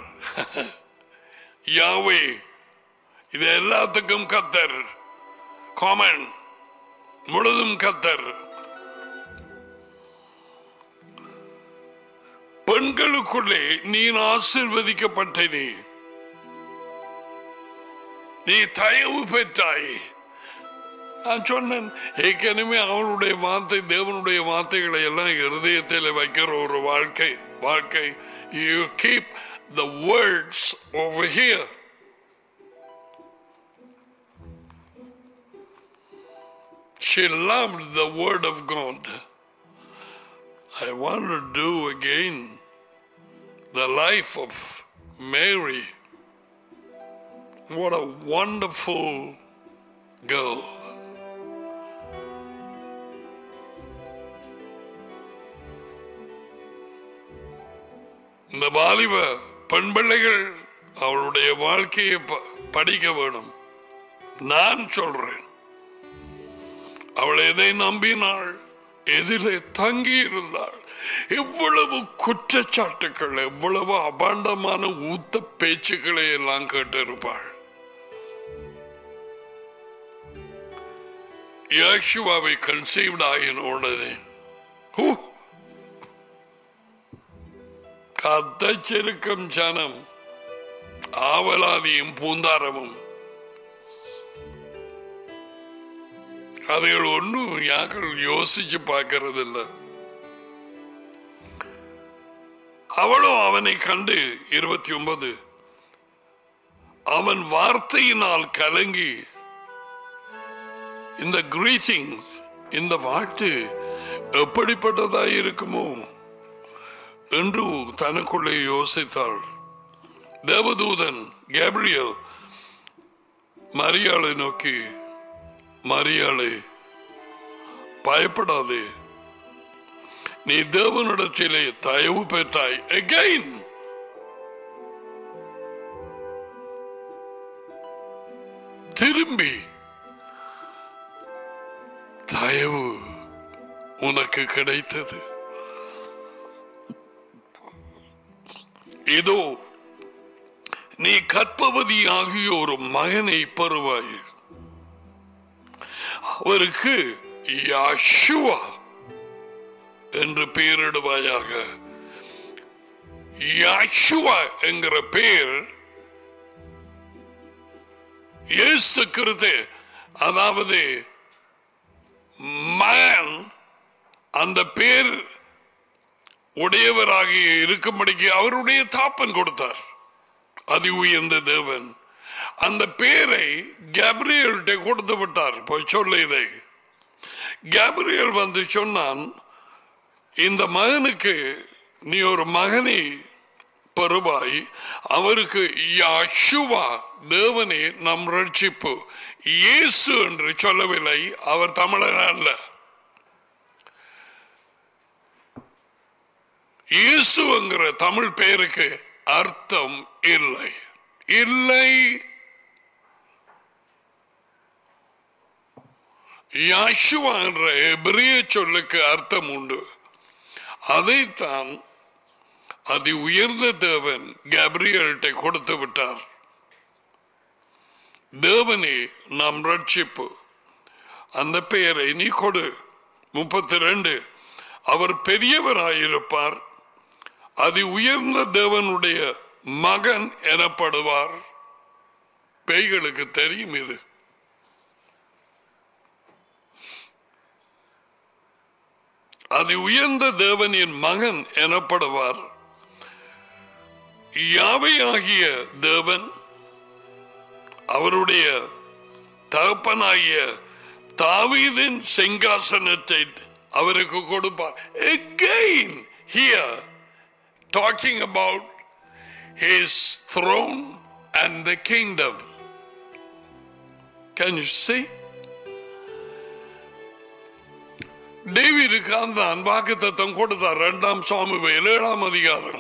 யாவை இது எல்லாத்துக்கும் கத்தர் காமன் முழுதும் கத்தர் பெண்களுக்குள்ளே நீ ஆசிர்வதிக்கப்பட்ட நீ நீ தயவு பெற்றாய் நான் சொன்னேன் ஏற்கனவே அவளுடைய வார்த்தை தேவனுடைய வார்த்தைகளை எல்லாம் இருதயத்தில் வைக்கிற ஒரு வாழ்க்கை வாழ்க்கை you keep the words over here She loved the word of God. I want to do again the life of Mary. What a wonderful girl. இந்த வாலிப பெண் பிள்ளைகள் அவளுடைய வாழ்க்கையை ப- படிக்க வேணும் நான் சொல்றேன் அவள் எதை நம்பினாள் எதிலே தங்கி இருந்தாள் எவ்வளவு குற்றச்சாட்டுக்கள் எவ்வளவு அபாண்டமான ஊத்த பேச்சுக்களை எல்லாம் கேட்டிருப்பாள் யேசுவாவை கன்சீவ்ட் ஆகின உடனே ஹூ! கத்தச்சிருக்கும் ஜனம் ஆவலாதியும் பூந்தாரமும் அதுகள் ஒன்றும் யாக்கள் யோசிச்சு பார்க்கறது இல்ல அவளும் அவனை கண்டு இருபத்தி ஒன்பது அவன் வார்த்தையினால் கலங்கி இந்த கிரீட்டிங்ஸ் இந்த வாழ்த்து எப்படிப்பட்டதாய் இருக்குமோ என்று தனக்குள்ளே யோசித்தாள் தேவதூதன் கேப்ரியல் மரியாளை நோக்கி மரியாளே பயப்படாதே நீ தேவனிடத்திலே தயவு பெற்றாய் அகைன் திரும்பி தயவு உனக்கு கிடைத்தது இதோ நீ கற்பவதி ஆகிய ஒரு மகனை பெறுவாய் அவருக்கு யாஷுவா என்று பெயரிடுவாயாக யாஷுவா என்கிற பெயர் இயேசு கிறிஸ்து அதாவது மகன் அந்த பேர் உடையவராகிய இருக்கும்படிக்கு அவருடைய தாப்பன் கொடுத்தார் அதி உயர்ந்த தேவன் அந்த பேரை கேப்ரியல்கிட்ட கொடுத்து விட்டார் போய் சொல்ல இதை கேப்ரியல் வந்து சொன்னான் இந்த மகனுக்கு நீ ஒரு மகனை பெறுவாய் அவருக்கு யாஷுவா தேவனே நம் ரட்சிப்பு இயேசு என்று சொல்லவில்லை அவர் தமிழன் அல்ல இயேசுங்கிற தமிழ் பெயருக்கு அர்த்தம் இல்லை இல்லை யாஷுவா என்ற எபிரிய சொல்லுக்கு அர்த்தம் உண்டு அதைத்தான் அதி உயர்ந்த தேவன் கேப்ரியல்கிட்ட கொடுத்து விட்டார் தேவனே நாம் ரட்சிப்பு அந்த பெயரை நீ கொடு முப்பத்தி ரெண்டு அவர் பெரியவராயிருப்பார் அதி உயர்ந்த தேவனுடைய மகன் எனப்படுவார் பேய்களுக்கு தெரியும் இது அதி உயர்ந்த தேவனின் மகன் எனப்படுவார் யாவையாகிய தேவன் அவருடைய தகப்பனாகிய தாவீதின் சிங்காசனத்தை அவருக்கு கொடுப்பார் again here talking about his throne and the kingdom can you see டேவிடுக்கு அந்த வாக்கு தத்தம் கொடுத்தார் இரண்டாம் சாமுவேல் ஏழாம் அதிகாரம்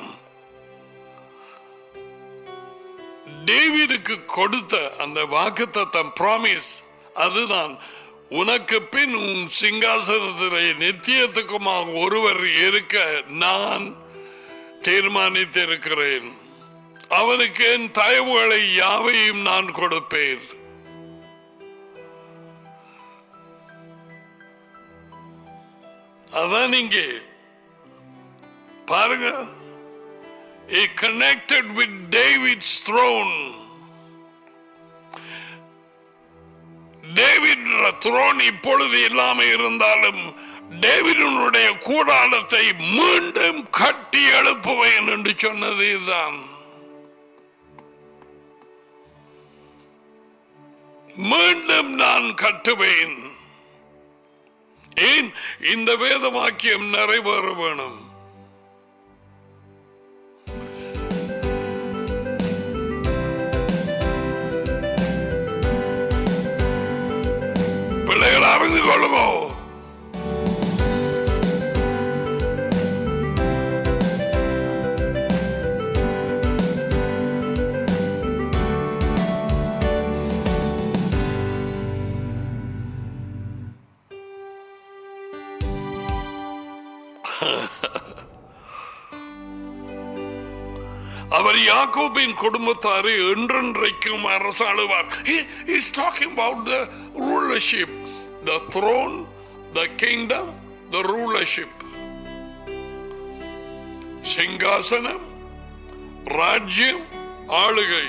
டேவிடுக்கு கொடுத்த அந்த வாக்கு தத்தம் ப்ராமிஸ் அதுதான் உனக்கு பின் உன் சிங்காசனத்திலே நித்தியத்துக்குமாக ஒருவர் இருக்க நான் தீர்மானித்திருக்கிறேன் அவனுக்கு என் தயவுகளை யாவையும் நான் கொடுப்பேன் அதான் இங்கே பாருங்க he connected with David's throne. David throne இப்பொழுது இல்லாம இருந்தாலும் டேவிடனுடைய கூடாரத்தை மீண்டும் கட்டி எழுப்புவேன் என்று சொன்னது இதுதான் மீண்டும் நான் கட்டுவேன் ஏன் இந்த வேத வாக்கியம் நிறைவேற வேணும் பிள்ளைகள் அறிந்து கொள்ளுமோ அவர் யாக்கோபின் குடும்பத்தாரை என்றென்றைக்கும் அரசாளுவார் He is talking about the rulership, the throne, the kingdom, the rulership. சிங்காசனம் ராஜ்யம் ஆளுகை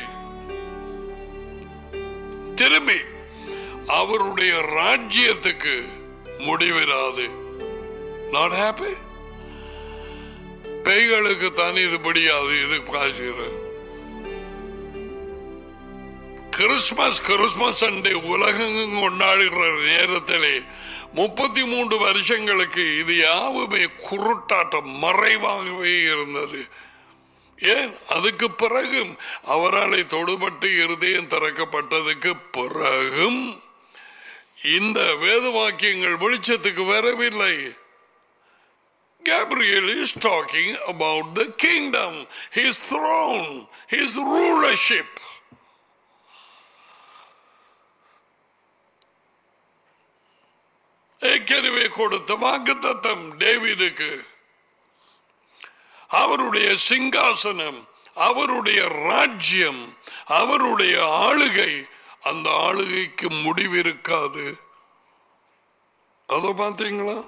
திரும்பி அவருடைய ராஜ்யத்துக்கு முடிவிராது நாட் ஹாப்பி பேய்களுக்கு தானே இது பிடியாது இது காசுகிறது கிறிஸ்துமஸ் கிறிஸ்துமஸ் அண்டே உலகெங்கும் கொண்டாடுகிற நேரத்திலே முப்பத்தி மூன்று வருஷங்களுக்கு இது யாவுமே குருட்டாட்டம் மறைவாகவே இருந்தது ஏன் அதுக்கு பிறகும் அவராலே தொடுபட்டு இருதயம் திறக்கப்பட்டதுக்கு பிறகும் இந்த வேத வாக்கியங்கள் வெளிச்சத்துக்கு வரவில்லை Gabriel is talking about the kingdom, his throne, his rulership. ஏற்கனவே கொடுத்த வாக்குத்தத்தம் டேவிடுக்கு அவருடைய சிங்காசனம் அவருடைய ராஜ்யம் அவருடைய ஆளுகை அந்த ஆளுகைக்கு முடிவிருக்காது அதை பார்த்தீங்களா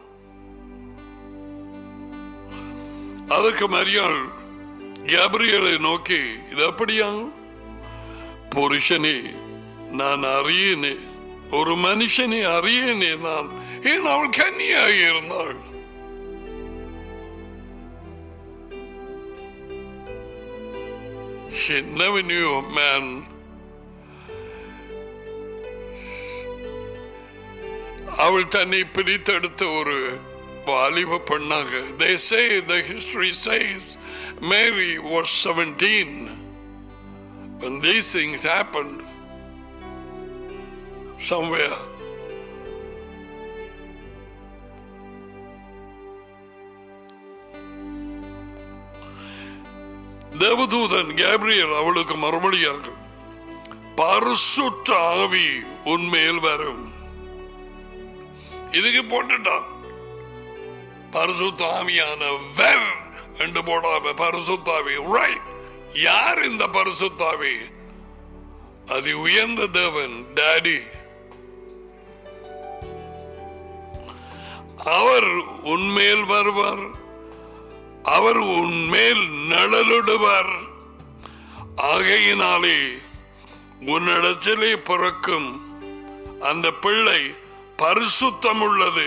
அதற்கு மரியாள் கேப்ரியலை நோக்கி இது அப்படியா புருஷனே நான் அறியனே ஒரு மனுஷனை அறியனே நான் ஏன் அவள் கன்னியாக இருந்தாள் She never knew a man. அவள் தன்னை பிரித்தெடுத்த ஒரு வாலிப பெண்ணாக they say the history says Mary was 17 when these things happened somewhere தேவதூதன் கேப்ரியல் அவளுக்கு மறுபடியாக பரிசுத்த ஆவி உன்மேல் வரும் இதுக்கு போட்டுட்டான் பரிசுத்தாமியான வெர் என்று போடாம பரிசுத்தாவி ரைட் யார் இந்த பரிசுத்தாவி அது உயர்ந்த தேவன் டாடி அவர் உன்மேல் வருவார் அவர் உன்மேல் நிழலிடுவார் ஆகையினாலே உன்னிடத்திலே பிறக்கும் அந்த பிள்ளை பரிசுத்தம் உள்ளது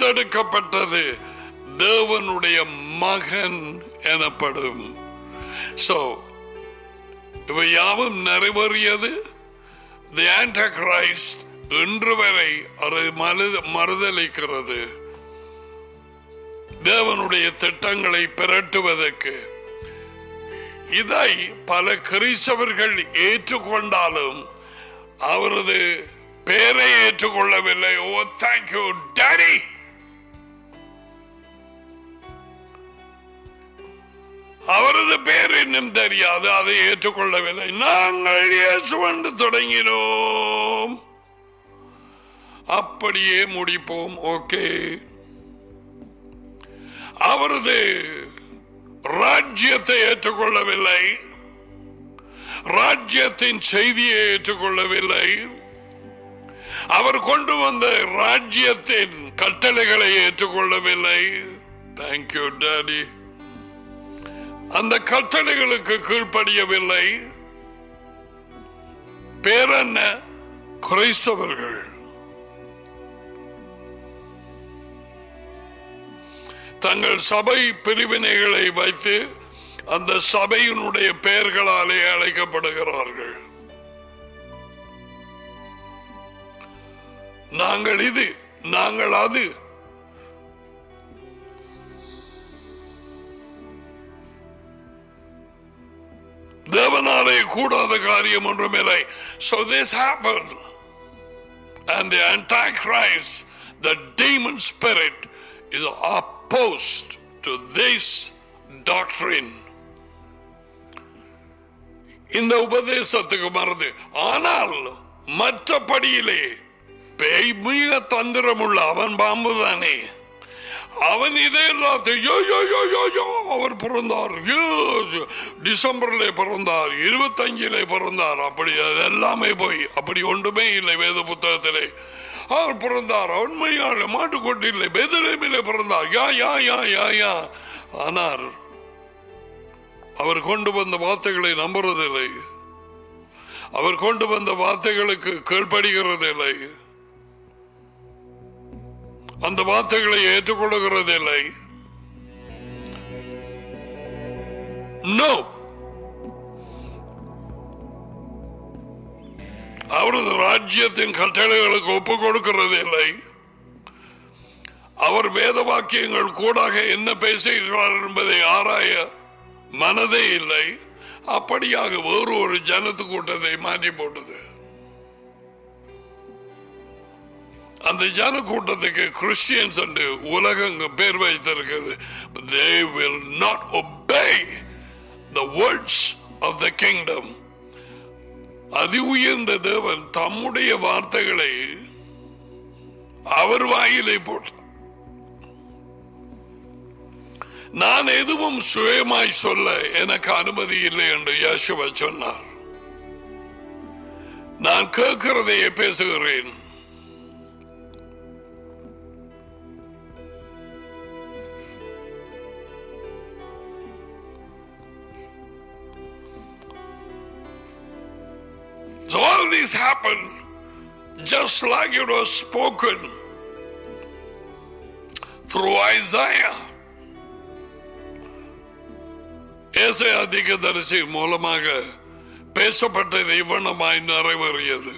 பிரித்தெடுக்கப்பட்டது தேவனுடைய மகன் எனப்படும் So, இவை யாவும் நிறைவேறியது தி ஆன்டகிரைஸ்ட் இன்று வரை அதை மறு- மறுதலிக்கிறது தேவனுடைய திட்டங்களை பிரட்டுவதற்கு இதை பல கிறிஸ்தவர்கள் ஏற்றுக்கொண்டாலும் அவரது பெயரை ஏற்றுக்கொள்ளவில்லை ஓ தேங்க்யூ டாடி அவரது பெயர் இன்னும் தெரியாது அதை ஏற்றுக்கொள்ளவில்லை நாங்கள் இயேசுவண்டு தொடங்கினோம் அப்படியே முடிப்போம் ஓகே அவரது ராஜ்யத்தை ஏற்றுக்கொள்ளவில்லை ராஜ்யத்தின் செய்தியை ஏற்றுக்கொள்ளவில்லை அவர் கொண்டு வந்த ராஜ்யத்தின் கட்டளைகளை ஏற்றுக்கொள்ளவில்லை தேங்க்யூ டாடி அந்த கட்டளைகளுக்கு கீழ்ப்படியவில்லை பேரென்ன குறைசவர்கள் தங்கள் சபை பிரிவினைகளை வைத்து அந்த சபையினுடைய பெயர்களாலே அழைக்கப்படுகிறார்கள் நாங்கள் இது நாங்கள் அது தேவனாலே கூடாத காரியம் ஒன்றுமில்லை so this happened and the antichrist the demon spirit is opposed to this doctrine இந்த உபதேசத்துக்கு மறந்து ஆனால் மற்றபடியிலே பேய் மிக தந்திரமுள்ள அவன் பாம்பு தானே அவன் இதே ராத்து யோ யோ யோ யோ யோ அவர் பிறந்தார் யோ, டிசம்பர்ல பிறந்தார் இருபத்தஞ்சிலே பிறந்தார் அப்படி அது எல்லாமே போய் அப்படி ஒன்றுமே இல்லை வேத புத்தகத்திலே அவர் பிறந்தார் உண்மையான மாட்டுக்கொட்டிலே பெதரேமிலே பிறந்தார் யா யா யா யா யா ஆனால் அவர் கொண்டு வந்த வார்த்தைகளை நம்புறதில்லை அவர் கொண்டு வந்த வார்த்தைகளுக்கு கீழ்ப்படுகிறதில்லை அந்த வார்த்தைகளை ஏற்றுக்கொள்ளுகிறதில்லை நோ அவரது ராஜ்யத்தின் கட்டளைகளுக்கு ஒப்புக் கொடுக்கிறதில்லை அவர் வேத வாக்கியங்கள் கூடாக என்ன பேசுகிறார் என்பதை ஆராய மனதே இல்லை அப்படியாக வேறு ஒரு ஜனத்து கூட்டத்தை மாற்றி போட்டது அந்த ஜன கூட்டத்துக்கு கிறிஸ்டியன்ஸ் என்று உலகம் பேர் வைத்திருக்கிறது they will not obey the words of the kingdom அதி உயர்ந்த தேவன் தம்முடைய வார்த்தைகளை அவர் வாயிலை போட்டார் நான் எதுவும் சுயமாய் சொல்ல எனக்கு அனுமதி இல்லை என்று யேசுவ சொன்னார் நான் கேட்கிறதையே பேசுகிறேன் So all this happened just like it was spoken through Isaiah. ஏசாயா தீர்க்கதரிசி மூலமாக பேசப்பட்டது இவ்வண்ணமாய் நிறைவேறியது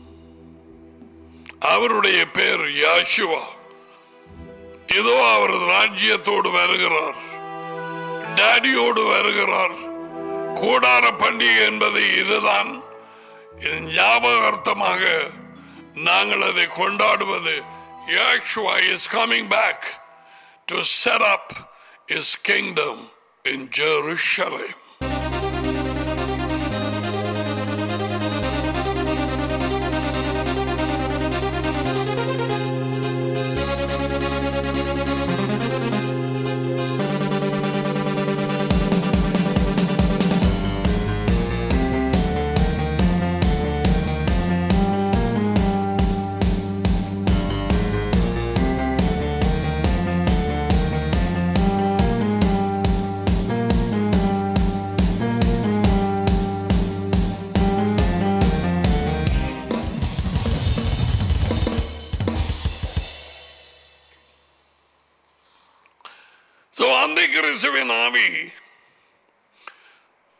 அவருடைய பேர் யாஷுவா இதோ அவர் ராஜ்யத்தோடு வருகிறார் டேடியோடு வருகிறார் கூடார பண்டிகை என்பது இதுதான் இது ஞாபகார்த்தமாக நாங்கள் அதை கொண்டாடுவது Yeshua is coming back to set up his kingdom in Jerusalem. So அந்த கிறிஸ்துவின் ஆவி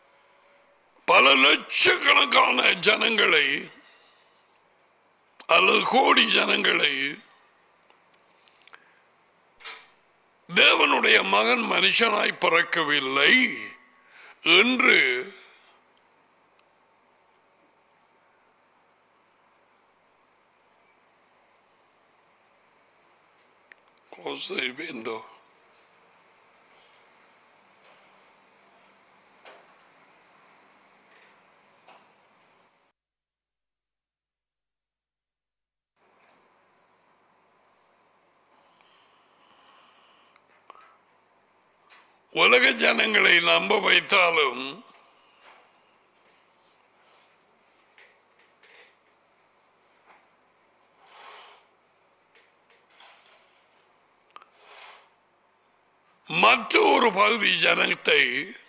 பல லட்சக்கணக்கான ஜனங்களை அல்லது கோடி ஜனங்களை தேவனுடைய மகன் மனுஷனாய் பிறக்கவில்லை என்று cosa vendo உலக ஜனங்களை நம்ப வைத்தாலும் மற்ற ஒரு பகுதி ஜனத்தை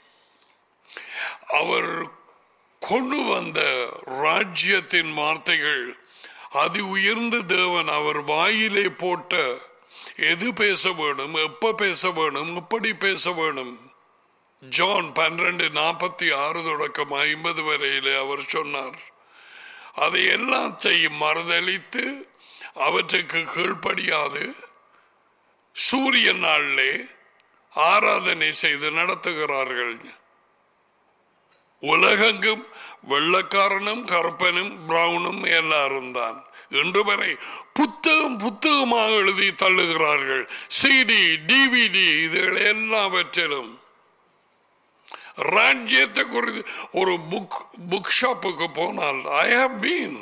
அவர் கொண்டு வந்த ராஜ்யத்தின் வார்த்தைகள் அதி உயர்ந்த தேவன் அவர் வாயிலே போட்ட எது பேச வேணும் எப்ப பேச வேணும் எப்படி பேச வேணும் ஜான் பன்னிரண்டு நாற்பத்தி ஆறு தொடக்கம் ஐம்பது வரையிலே அவர் சொன்னார் அதை எல்லாத்தையும் மறுதளித்து அவற்றுக்கு கீழ்ப்படியாது சூரிய நாளிலே ஆராதனை செய்து நடத்துகிறார்கள் உலகெங்கும் வெள்ளக்காரனும் கருப்பனும் பிரவுனும் எல்லாரும் தான் இன்று வரை புத்தகம் புத்தகமாக எழுதி தள்ளுகிறார்கள் சிடி டிவிடி இதுகள் எல்லாவற்றிலும் ராஜ்யத்தை குறித்து ஒரு புக் புக் ஷாப்புக்கு போனால் I have been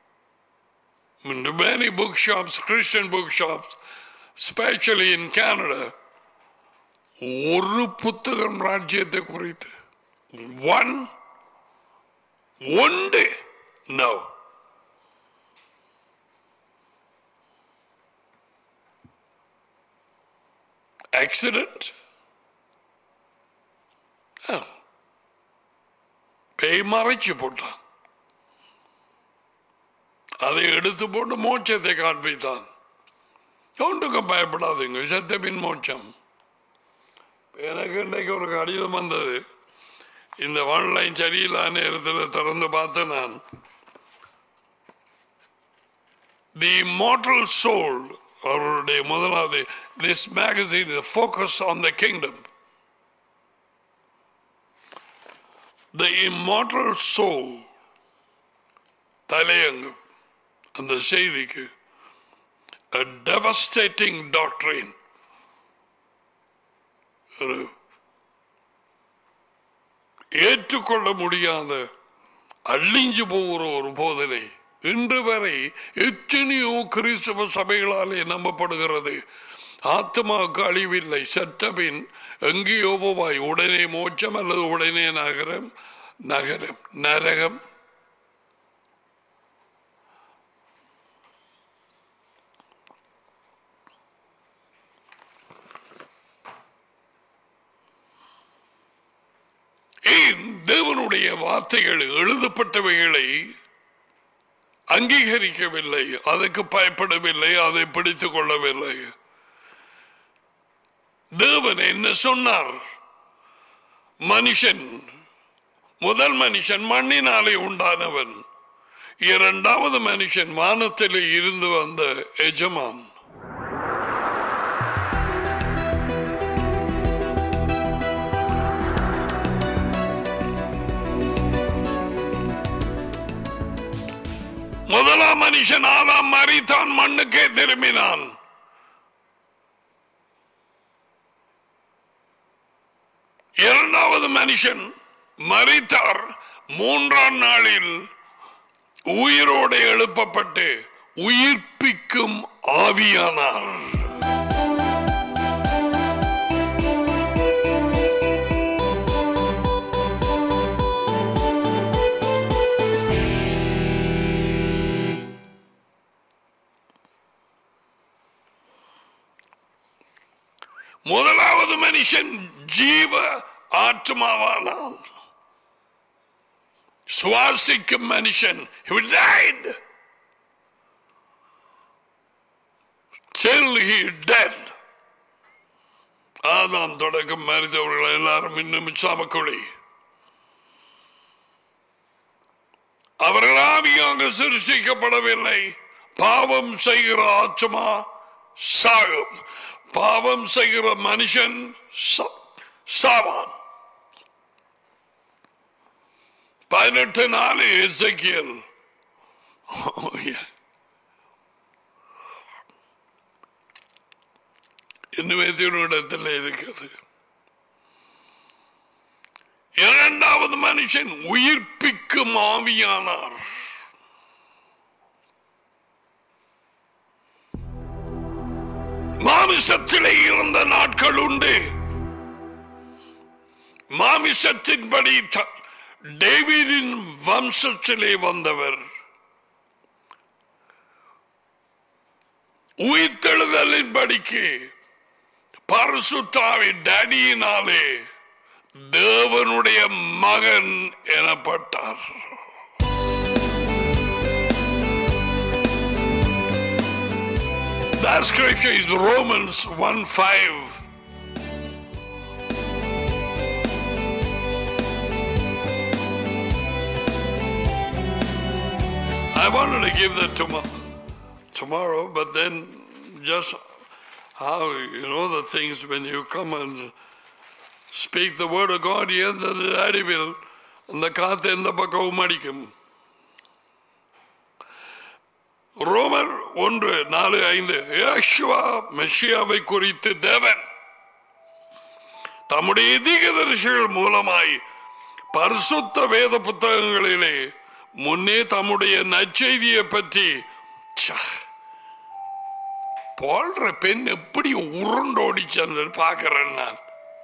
many bookshops, Christian bookshops, especially in Canada, ஒரு புத்தகம் ராஜ்யத்தை குறித்து ஒன் ஒன்று நோ ஆக்சிடென்ட் பேய் மறைச்சு போட்டான் அதை எடுத்து போட்டு மோட்சத்தை காண்பித்தான் ஒன்றுக்கும் பயப்படாதீங்க செத்த பின் மோட்சம் எனக்கு இன்றைக்கு ஒரு கடிதம் வந்தது இந்த ஆன்லைன் சரியில்லாத நேரத்தில் திறந்து பார்த்தேன் நான் தி மார்டல் சோல் அவருடைய முதலாவது this magazine focus on the kingdom the immortal soul தலையங்கு அந்த செய்திக்கு a devastating doctrine ஒரு ஏற்றுக்கொள்ள முடியாத அழிஞ்சு போகிற ஒரு போதனை இன்று வரை எத்தனையோ கிறிஸ்தவ சபைகளாலே நம்பப்படுகிறது ஆத்மாவுக்கு அழிவில்லை செத்தபின் எங்கேயோ போவாய் உடனே மோட்சம் அல்லது உடனே நகரம் நகரம் நரகம் ஏன் தேவனுடைய வார்த்தைகள் எழுதப்பட்டவைகளை அங்கீகரிக்கவில்லை அதுக்கு பயப்படவில்லை அதை பிடித்துக் கொள்ளவில்லை தேவன் என்ன சொன்னார் மனுஷன் முதல் மனுஷன் மண்ணினாலே உண்டானவன் இரண்டாவது மனுஷன் வானத்திலே இருந்து வந்த எஜமான் முதலாம் மனுஷன் ஆதாம் மறித்தான் மண்ணுக்கே திரும்பினான் இரண்டாவது மனுஷன் மறித்தார் மூன்றாம் நாளில் உயிரோடு எழுப்பப்பட்டு உயிர்ப்பிக்கும் ஆவியானார் முதலாவது மனுஷன் ஜீவ ஆத்மாவானான் சுவாசிக்கும் மனுஷன் he died till he dead ஆதாம் தொடக்கம் மறித்தவர்கள் எல்லாரும் இன்னும் சாமக்குழி அவர்கள் ஆவியாக சிருஷிக்கப்படவில்லை பாவம் செய்கிற ஆத்மா சாகும் பாவம் செய்கிற மனுஷன் சா- சாவான் பதினெட்டு நாலு எசக்கியல் இன்னும் இருக்கிறது இரண்டாவது மனுஷன் உயிர்ப்பிக்கும் ஆவியானார் மாமிசத்திலே இருந்த நாட்கள் உண்டு மாமிசத்தின்படி த- டேவிடின் வம்சத்திலே வந்தவர் உயிர்த்தெழுதலின் படிக்கு பரசுத்தாவி டடியினாலே தேவனுடைய மகன் எனப்பட்டார் That scripture is Romans 1 5. I wanted to give that tomorrow, tomorrow, but then just how you know the things when you come and speak the word of God here, the அறிவில் அந்த காத்து எந்த பக்கமும் அடிக்கும் ரோமர் ஒன்று நாலு ஐந்து யேசுவா மெஷியாவை குறித்து தேவன் தம்முடைய தீகதரிசிகள் மூலமாய் பரிசுத்த வேத புத்தகங்களிலே முன்னே தம்முடைய நற்செய்தியை பற்றி ச்ச, போல்ற பெண் எப்படி உருண்டோடிச்சு பார்க்கிறேன் நான்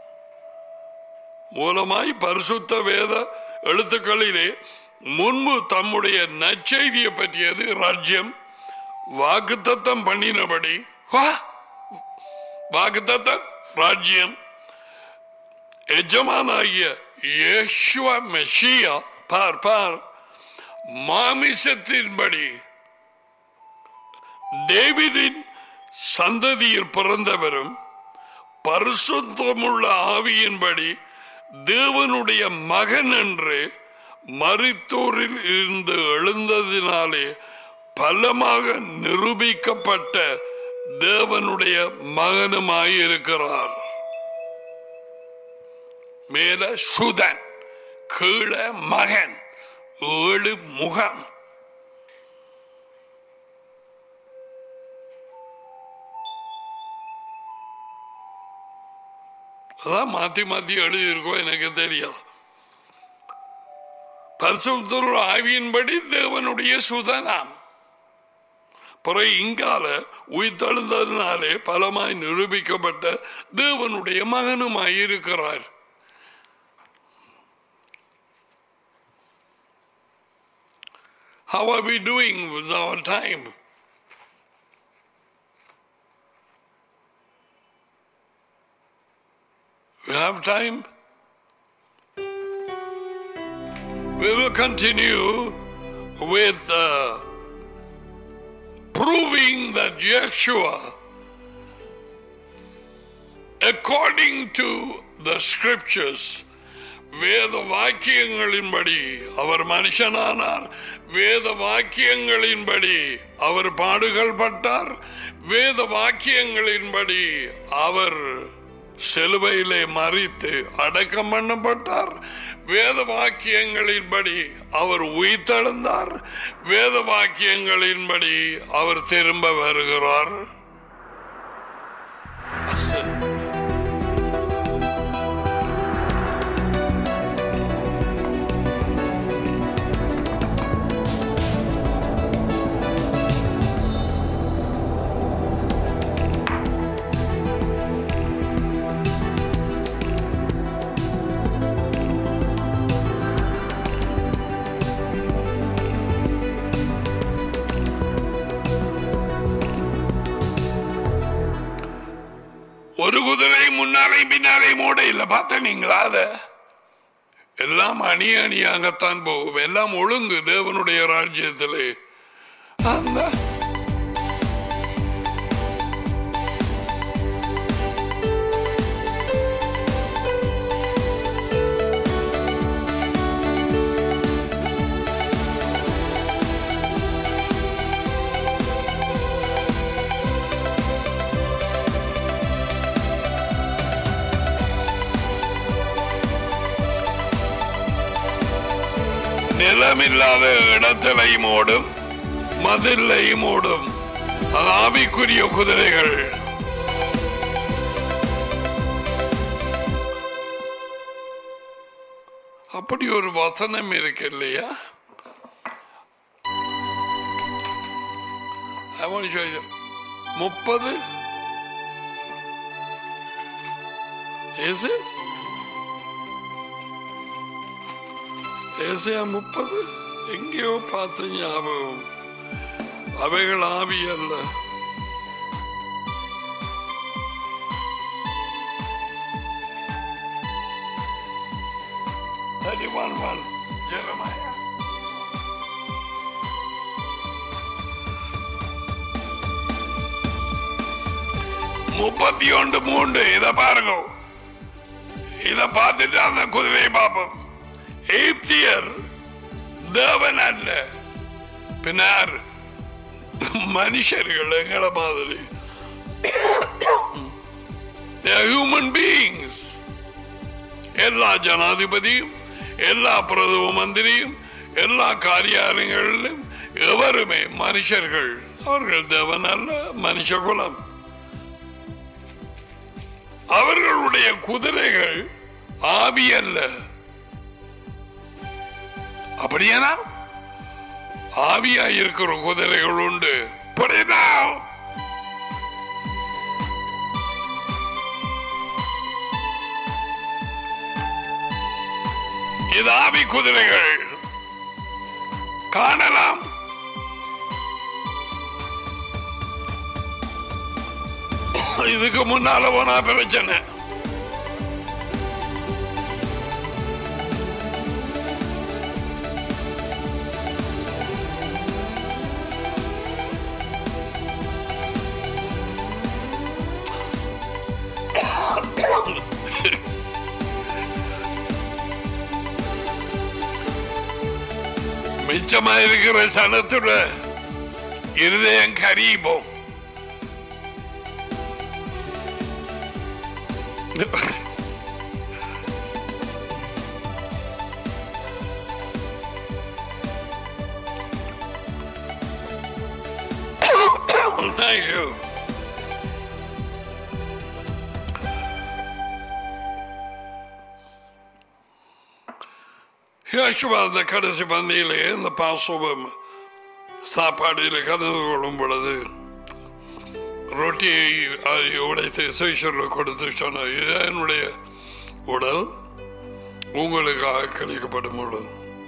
மூலமாய் பரிசுத்த வேத எழுத்துக்களிலே முன்பு தம்முடைய நற்செய்தியை பற்றியது ராஜ்யம் வாக்குத்தத்தம் பண்ணினபடி வா, வாக்குத்தத்தம் ராஜ்யம் எஜமானாகிய இயேசுவ மெஷியா பார் பார் மாமிசத்தின்படி டேவிடின் சந்ததியில் பிறந்தவரும் பரிசுத்தமுள்ள ஆவியின்படி தேவனுடைய மகன் என்று மரித்தோரில் இருந்து எழுந்ததினாலே பலமாக நிரூபிக்கப்பட்ட தேவனுடைய மகனுமாயிருக்கிறார் மேல சுதன் கீழே மகன் ஏழு முகம் அதான் மாத்தி மாத்தி எழுதியிருக்கோம் எனக்கு தெரியாது பரிசுத்தர் ஆவியின்படி தேவனுடைய சுதனாம் பிறகு இங்கால உயிர்த்தெழுந்ததினாலே பலமாய் நிரூபிக்கப்பட்ட தேவனுடைய மகனுமாய் இருக்கிறார் How are we doing with our time? We have time? We will continue with uh, proving that Yeshua, according to the scriptures, வேத வாக்கியங்களின்படி அவர் மனுஷனானார் வேத வாக்கியங்களின்படி அவர் பாடுகள் பட்டார் வேத வாக்கியங்களின்படி அவர் சிலுவையிலே மறித்து அடக்கம் பண்ணப்பட்டார் வேத வாக்கியங்களின்படி அவர் உயிர்த்தெழுந்தார் வேத வாக்கியங்களின்படி அவர் திரும்ப வருகிறார் ஒரு குதிரை முன்னாலே பின்னாலே மூட இல்ல பார்த்த நீங்களா அத எல்லாம் அணி அணியாகத்தான் போகும் எல்லாம் ஒழுங்கு தேவனுடைய ராஜ்யத்திலே அந்த நிலமில்லாத இடத்திலையும் ஓடும் மதிலையும் ஓடும் அது ஆவிக்குரிய குதிரைகள் அப்படி ஒரு வசனம் இருக்கு இல்லையா அவன் சொல்லி முப்பது ஏசு ஏசையா முப்பது எங்கேயோ பார்த்த ஞாபகம் அவைகள் ஆவி அல்ல Thirty-one, one, Jeremiah. முப்பத்தி ஒன்று மூன்று இத பாருங்க இத பார்த்துட்டு அந்த குதிரையை பார்ப்போம் எய்ப்தியர் தேவன் அல்ல பின்னார் மனுஷர்கள் எங்களை மாதிரி ஹியூமன் பீயிங்ஸ் எல்லா ஜனாதிபதியும் எல்லா பிரதம மந்திரியும் எல்லா காரியாலயங்களிலும் எவருமே மனுஷர்கள் அவர்கள் தேவன் அல்ல மனுஷ குலம் அவர்களுடைய குதிரைகள் ஆவி அல்ல அப்படியானா ஆவியா இருக்கிற குதிரைகள் உண்டு புரியுதா இது ஆவி குதிரைகள் காணலாம் இதுக்கு முன்னால போனா பிரச்சனை மிச்சமா இருக்கிற சனத்தோட இருதயம் கரீபம் Thank you. யோசுவா அந்த கடைசி பந்தியிலே இந்த பாசோபம் சாப்பாடில் கலந்து கொள்ளும் பொழுது ரொட்டியை அதை உடைத்து சேஷரில் கொடுத்து சொன்னார் இது என்னுடைய உடல் உங்களுக்காக கிடைக்கப்படும் உடல்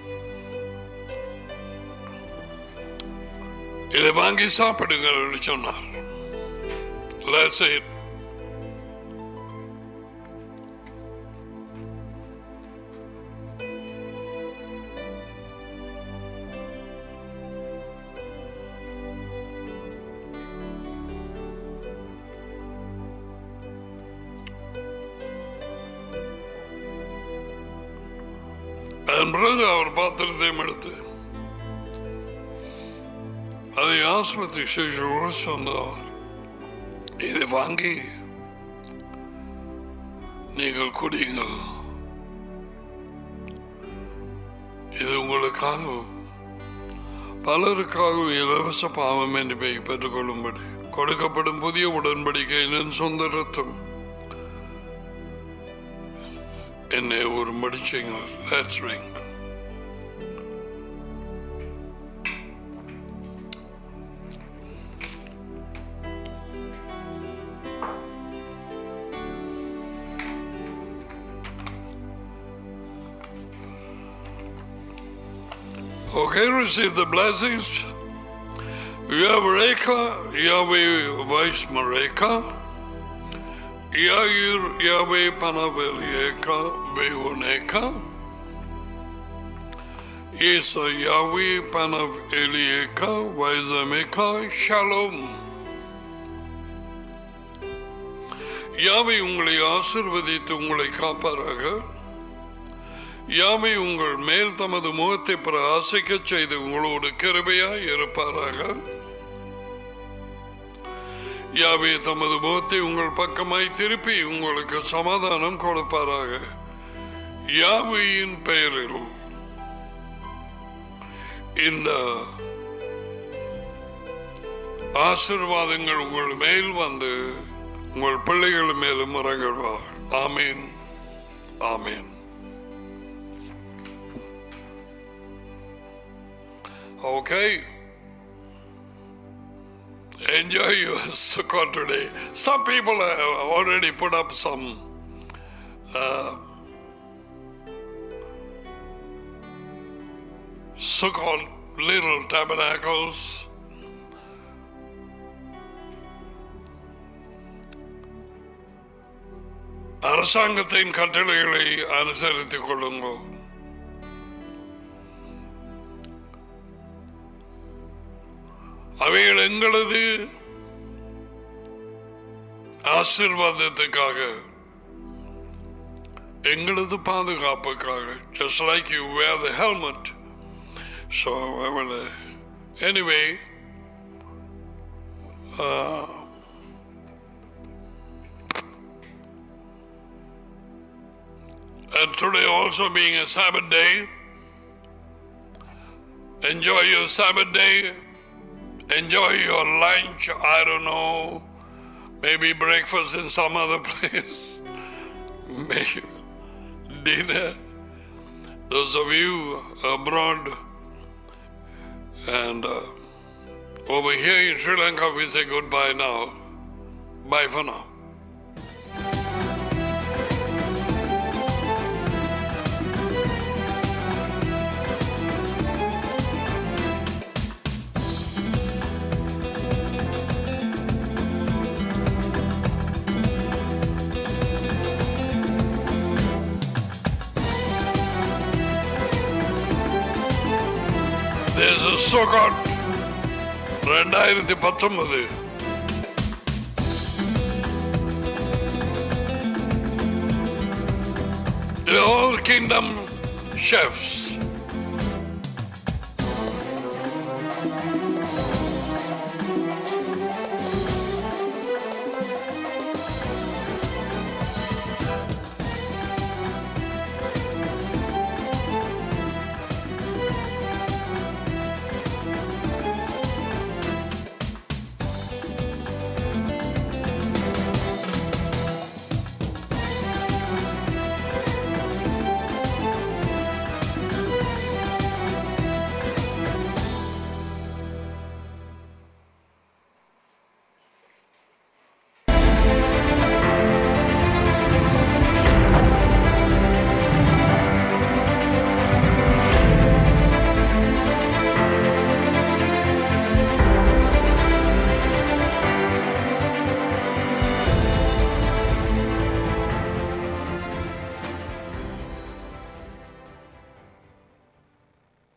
இதை வாங்கி சாப்பிடுங்கள் என்று சொன்னார் Let's eat. அதன் பிறகு அவர் பாத்திரத்தையும் எடுத்து அதை ஆஸ்பத்திரி சிகிச்சை சொன்னார் இதை வாங்கி நீங்கள் குடியுங்கள் இது உங்களுக்காக பலருக்காக இலவச பாவம் என்று பெற்றுக்கொள்ளும்படி கொடுக்கப்படும் புதிய உடன்படிக்கையின் சொந்த ரத்தம் என்னை ஒரு மடிச்சுங்கள் Let's ring. Okay, receive the blessings. Yavreka, Yahweh Vice Mareka, Yair Yahweh Panavelieka Beoneka, Isa Yahweh Panavelieka Vaizameka Shalom. யாவை உங்களை ஆசிர்வதித்து உங்களை காப்பாராக யாவை உங்கள் மேல் தமது முகத்தை பிரகாசிக்க செய்து உங்களோடு கிருபையாய் இருப்பாராக யாவே தமது முகத்தை உங்கள் பக்கமாய் திருப்பி உங்களுக்கு சமாதானம் கொடுப்பாராக யாவையின் பெயரில் இந்த ஆசீர்வாதங்கள் உங்கள் மேல் வந்து உங்கள் பிள்ளைகள் மேலும் இறங்குவார் ஆமீன் ஆமீன் Okay. Enjoy your Sukkot today. Some people have already put up some uh, Sukkot little tabernacles. அரசாங்கத்தின் கட்டளைகளை அனுசரித்துக் கொள்ளுங்கள் அவைகள் எங்களது ஆசிர்வாதத்துக்காக எங்களது பாதுகாப்புக்காக just like you wear the helmet so I will uh, anyway uh, and today also being a Sabbath day enjoy your Sabbath day enjoy your lunch. I don't know. Maybe breakfast in some other place. Maybe dinner. Those of you abroad and uh, over here in Sri Lanka, we say goodbye now. Bye for now. There's a Sukkot ரெண்டாயிரத்தி பத்தொன்பது all kingdom chefs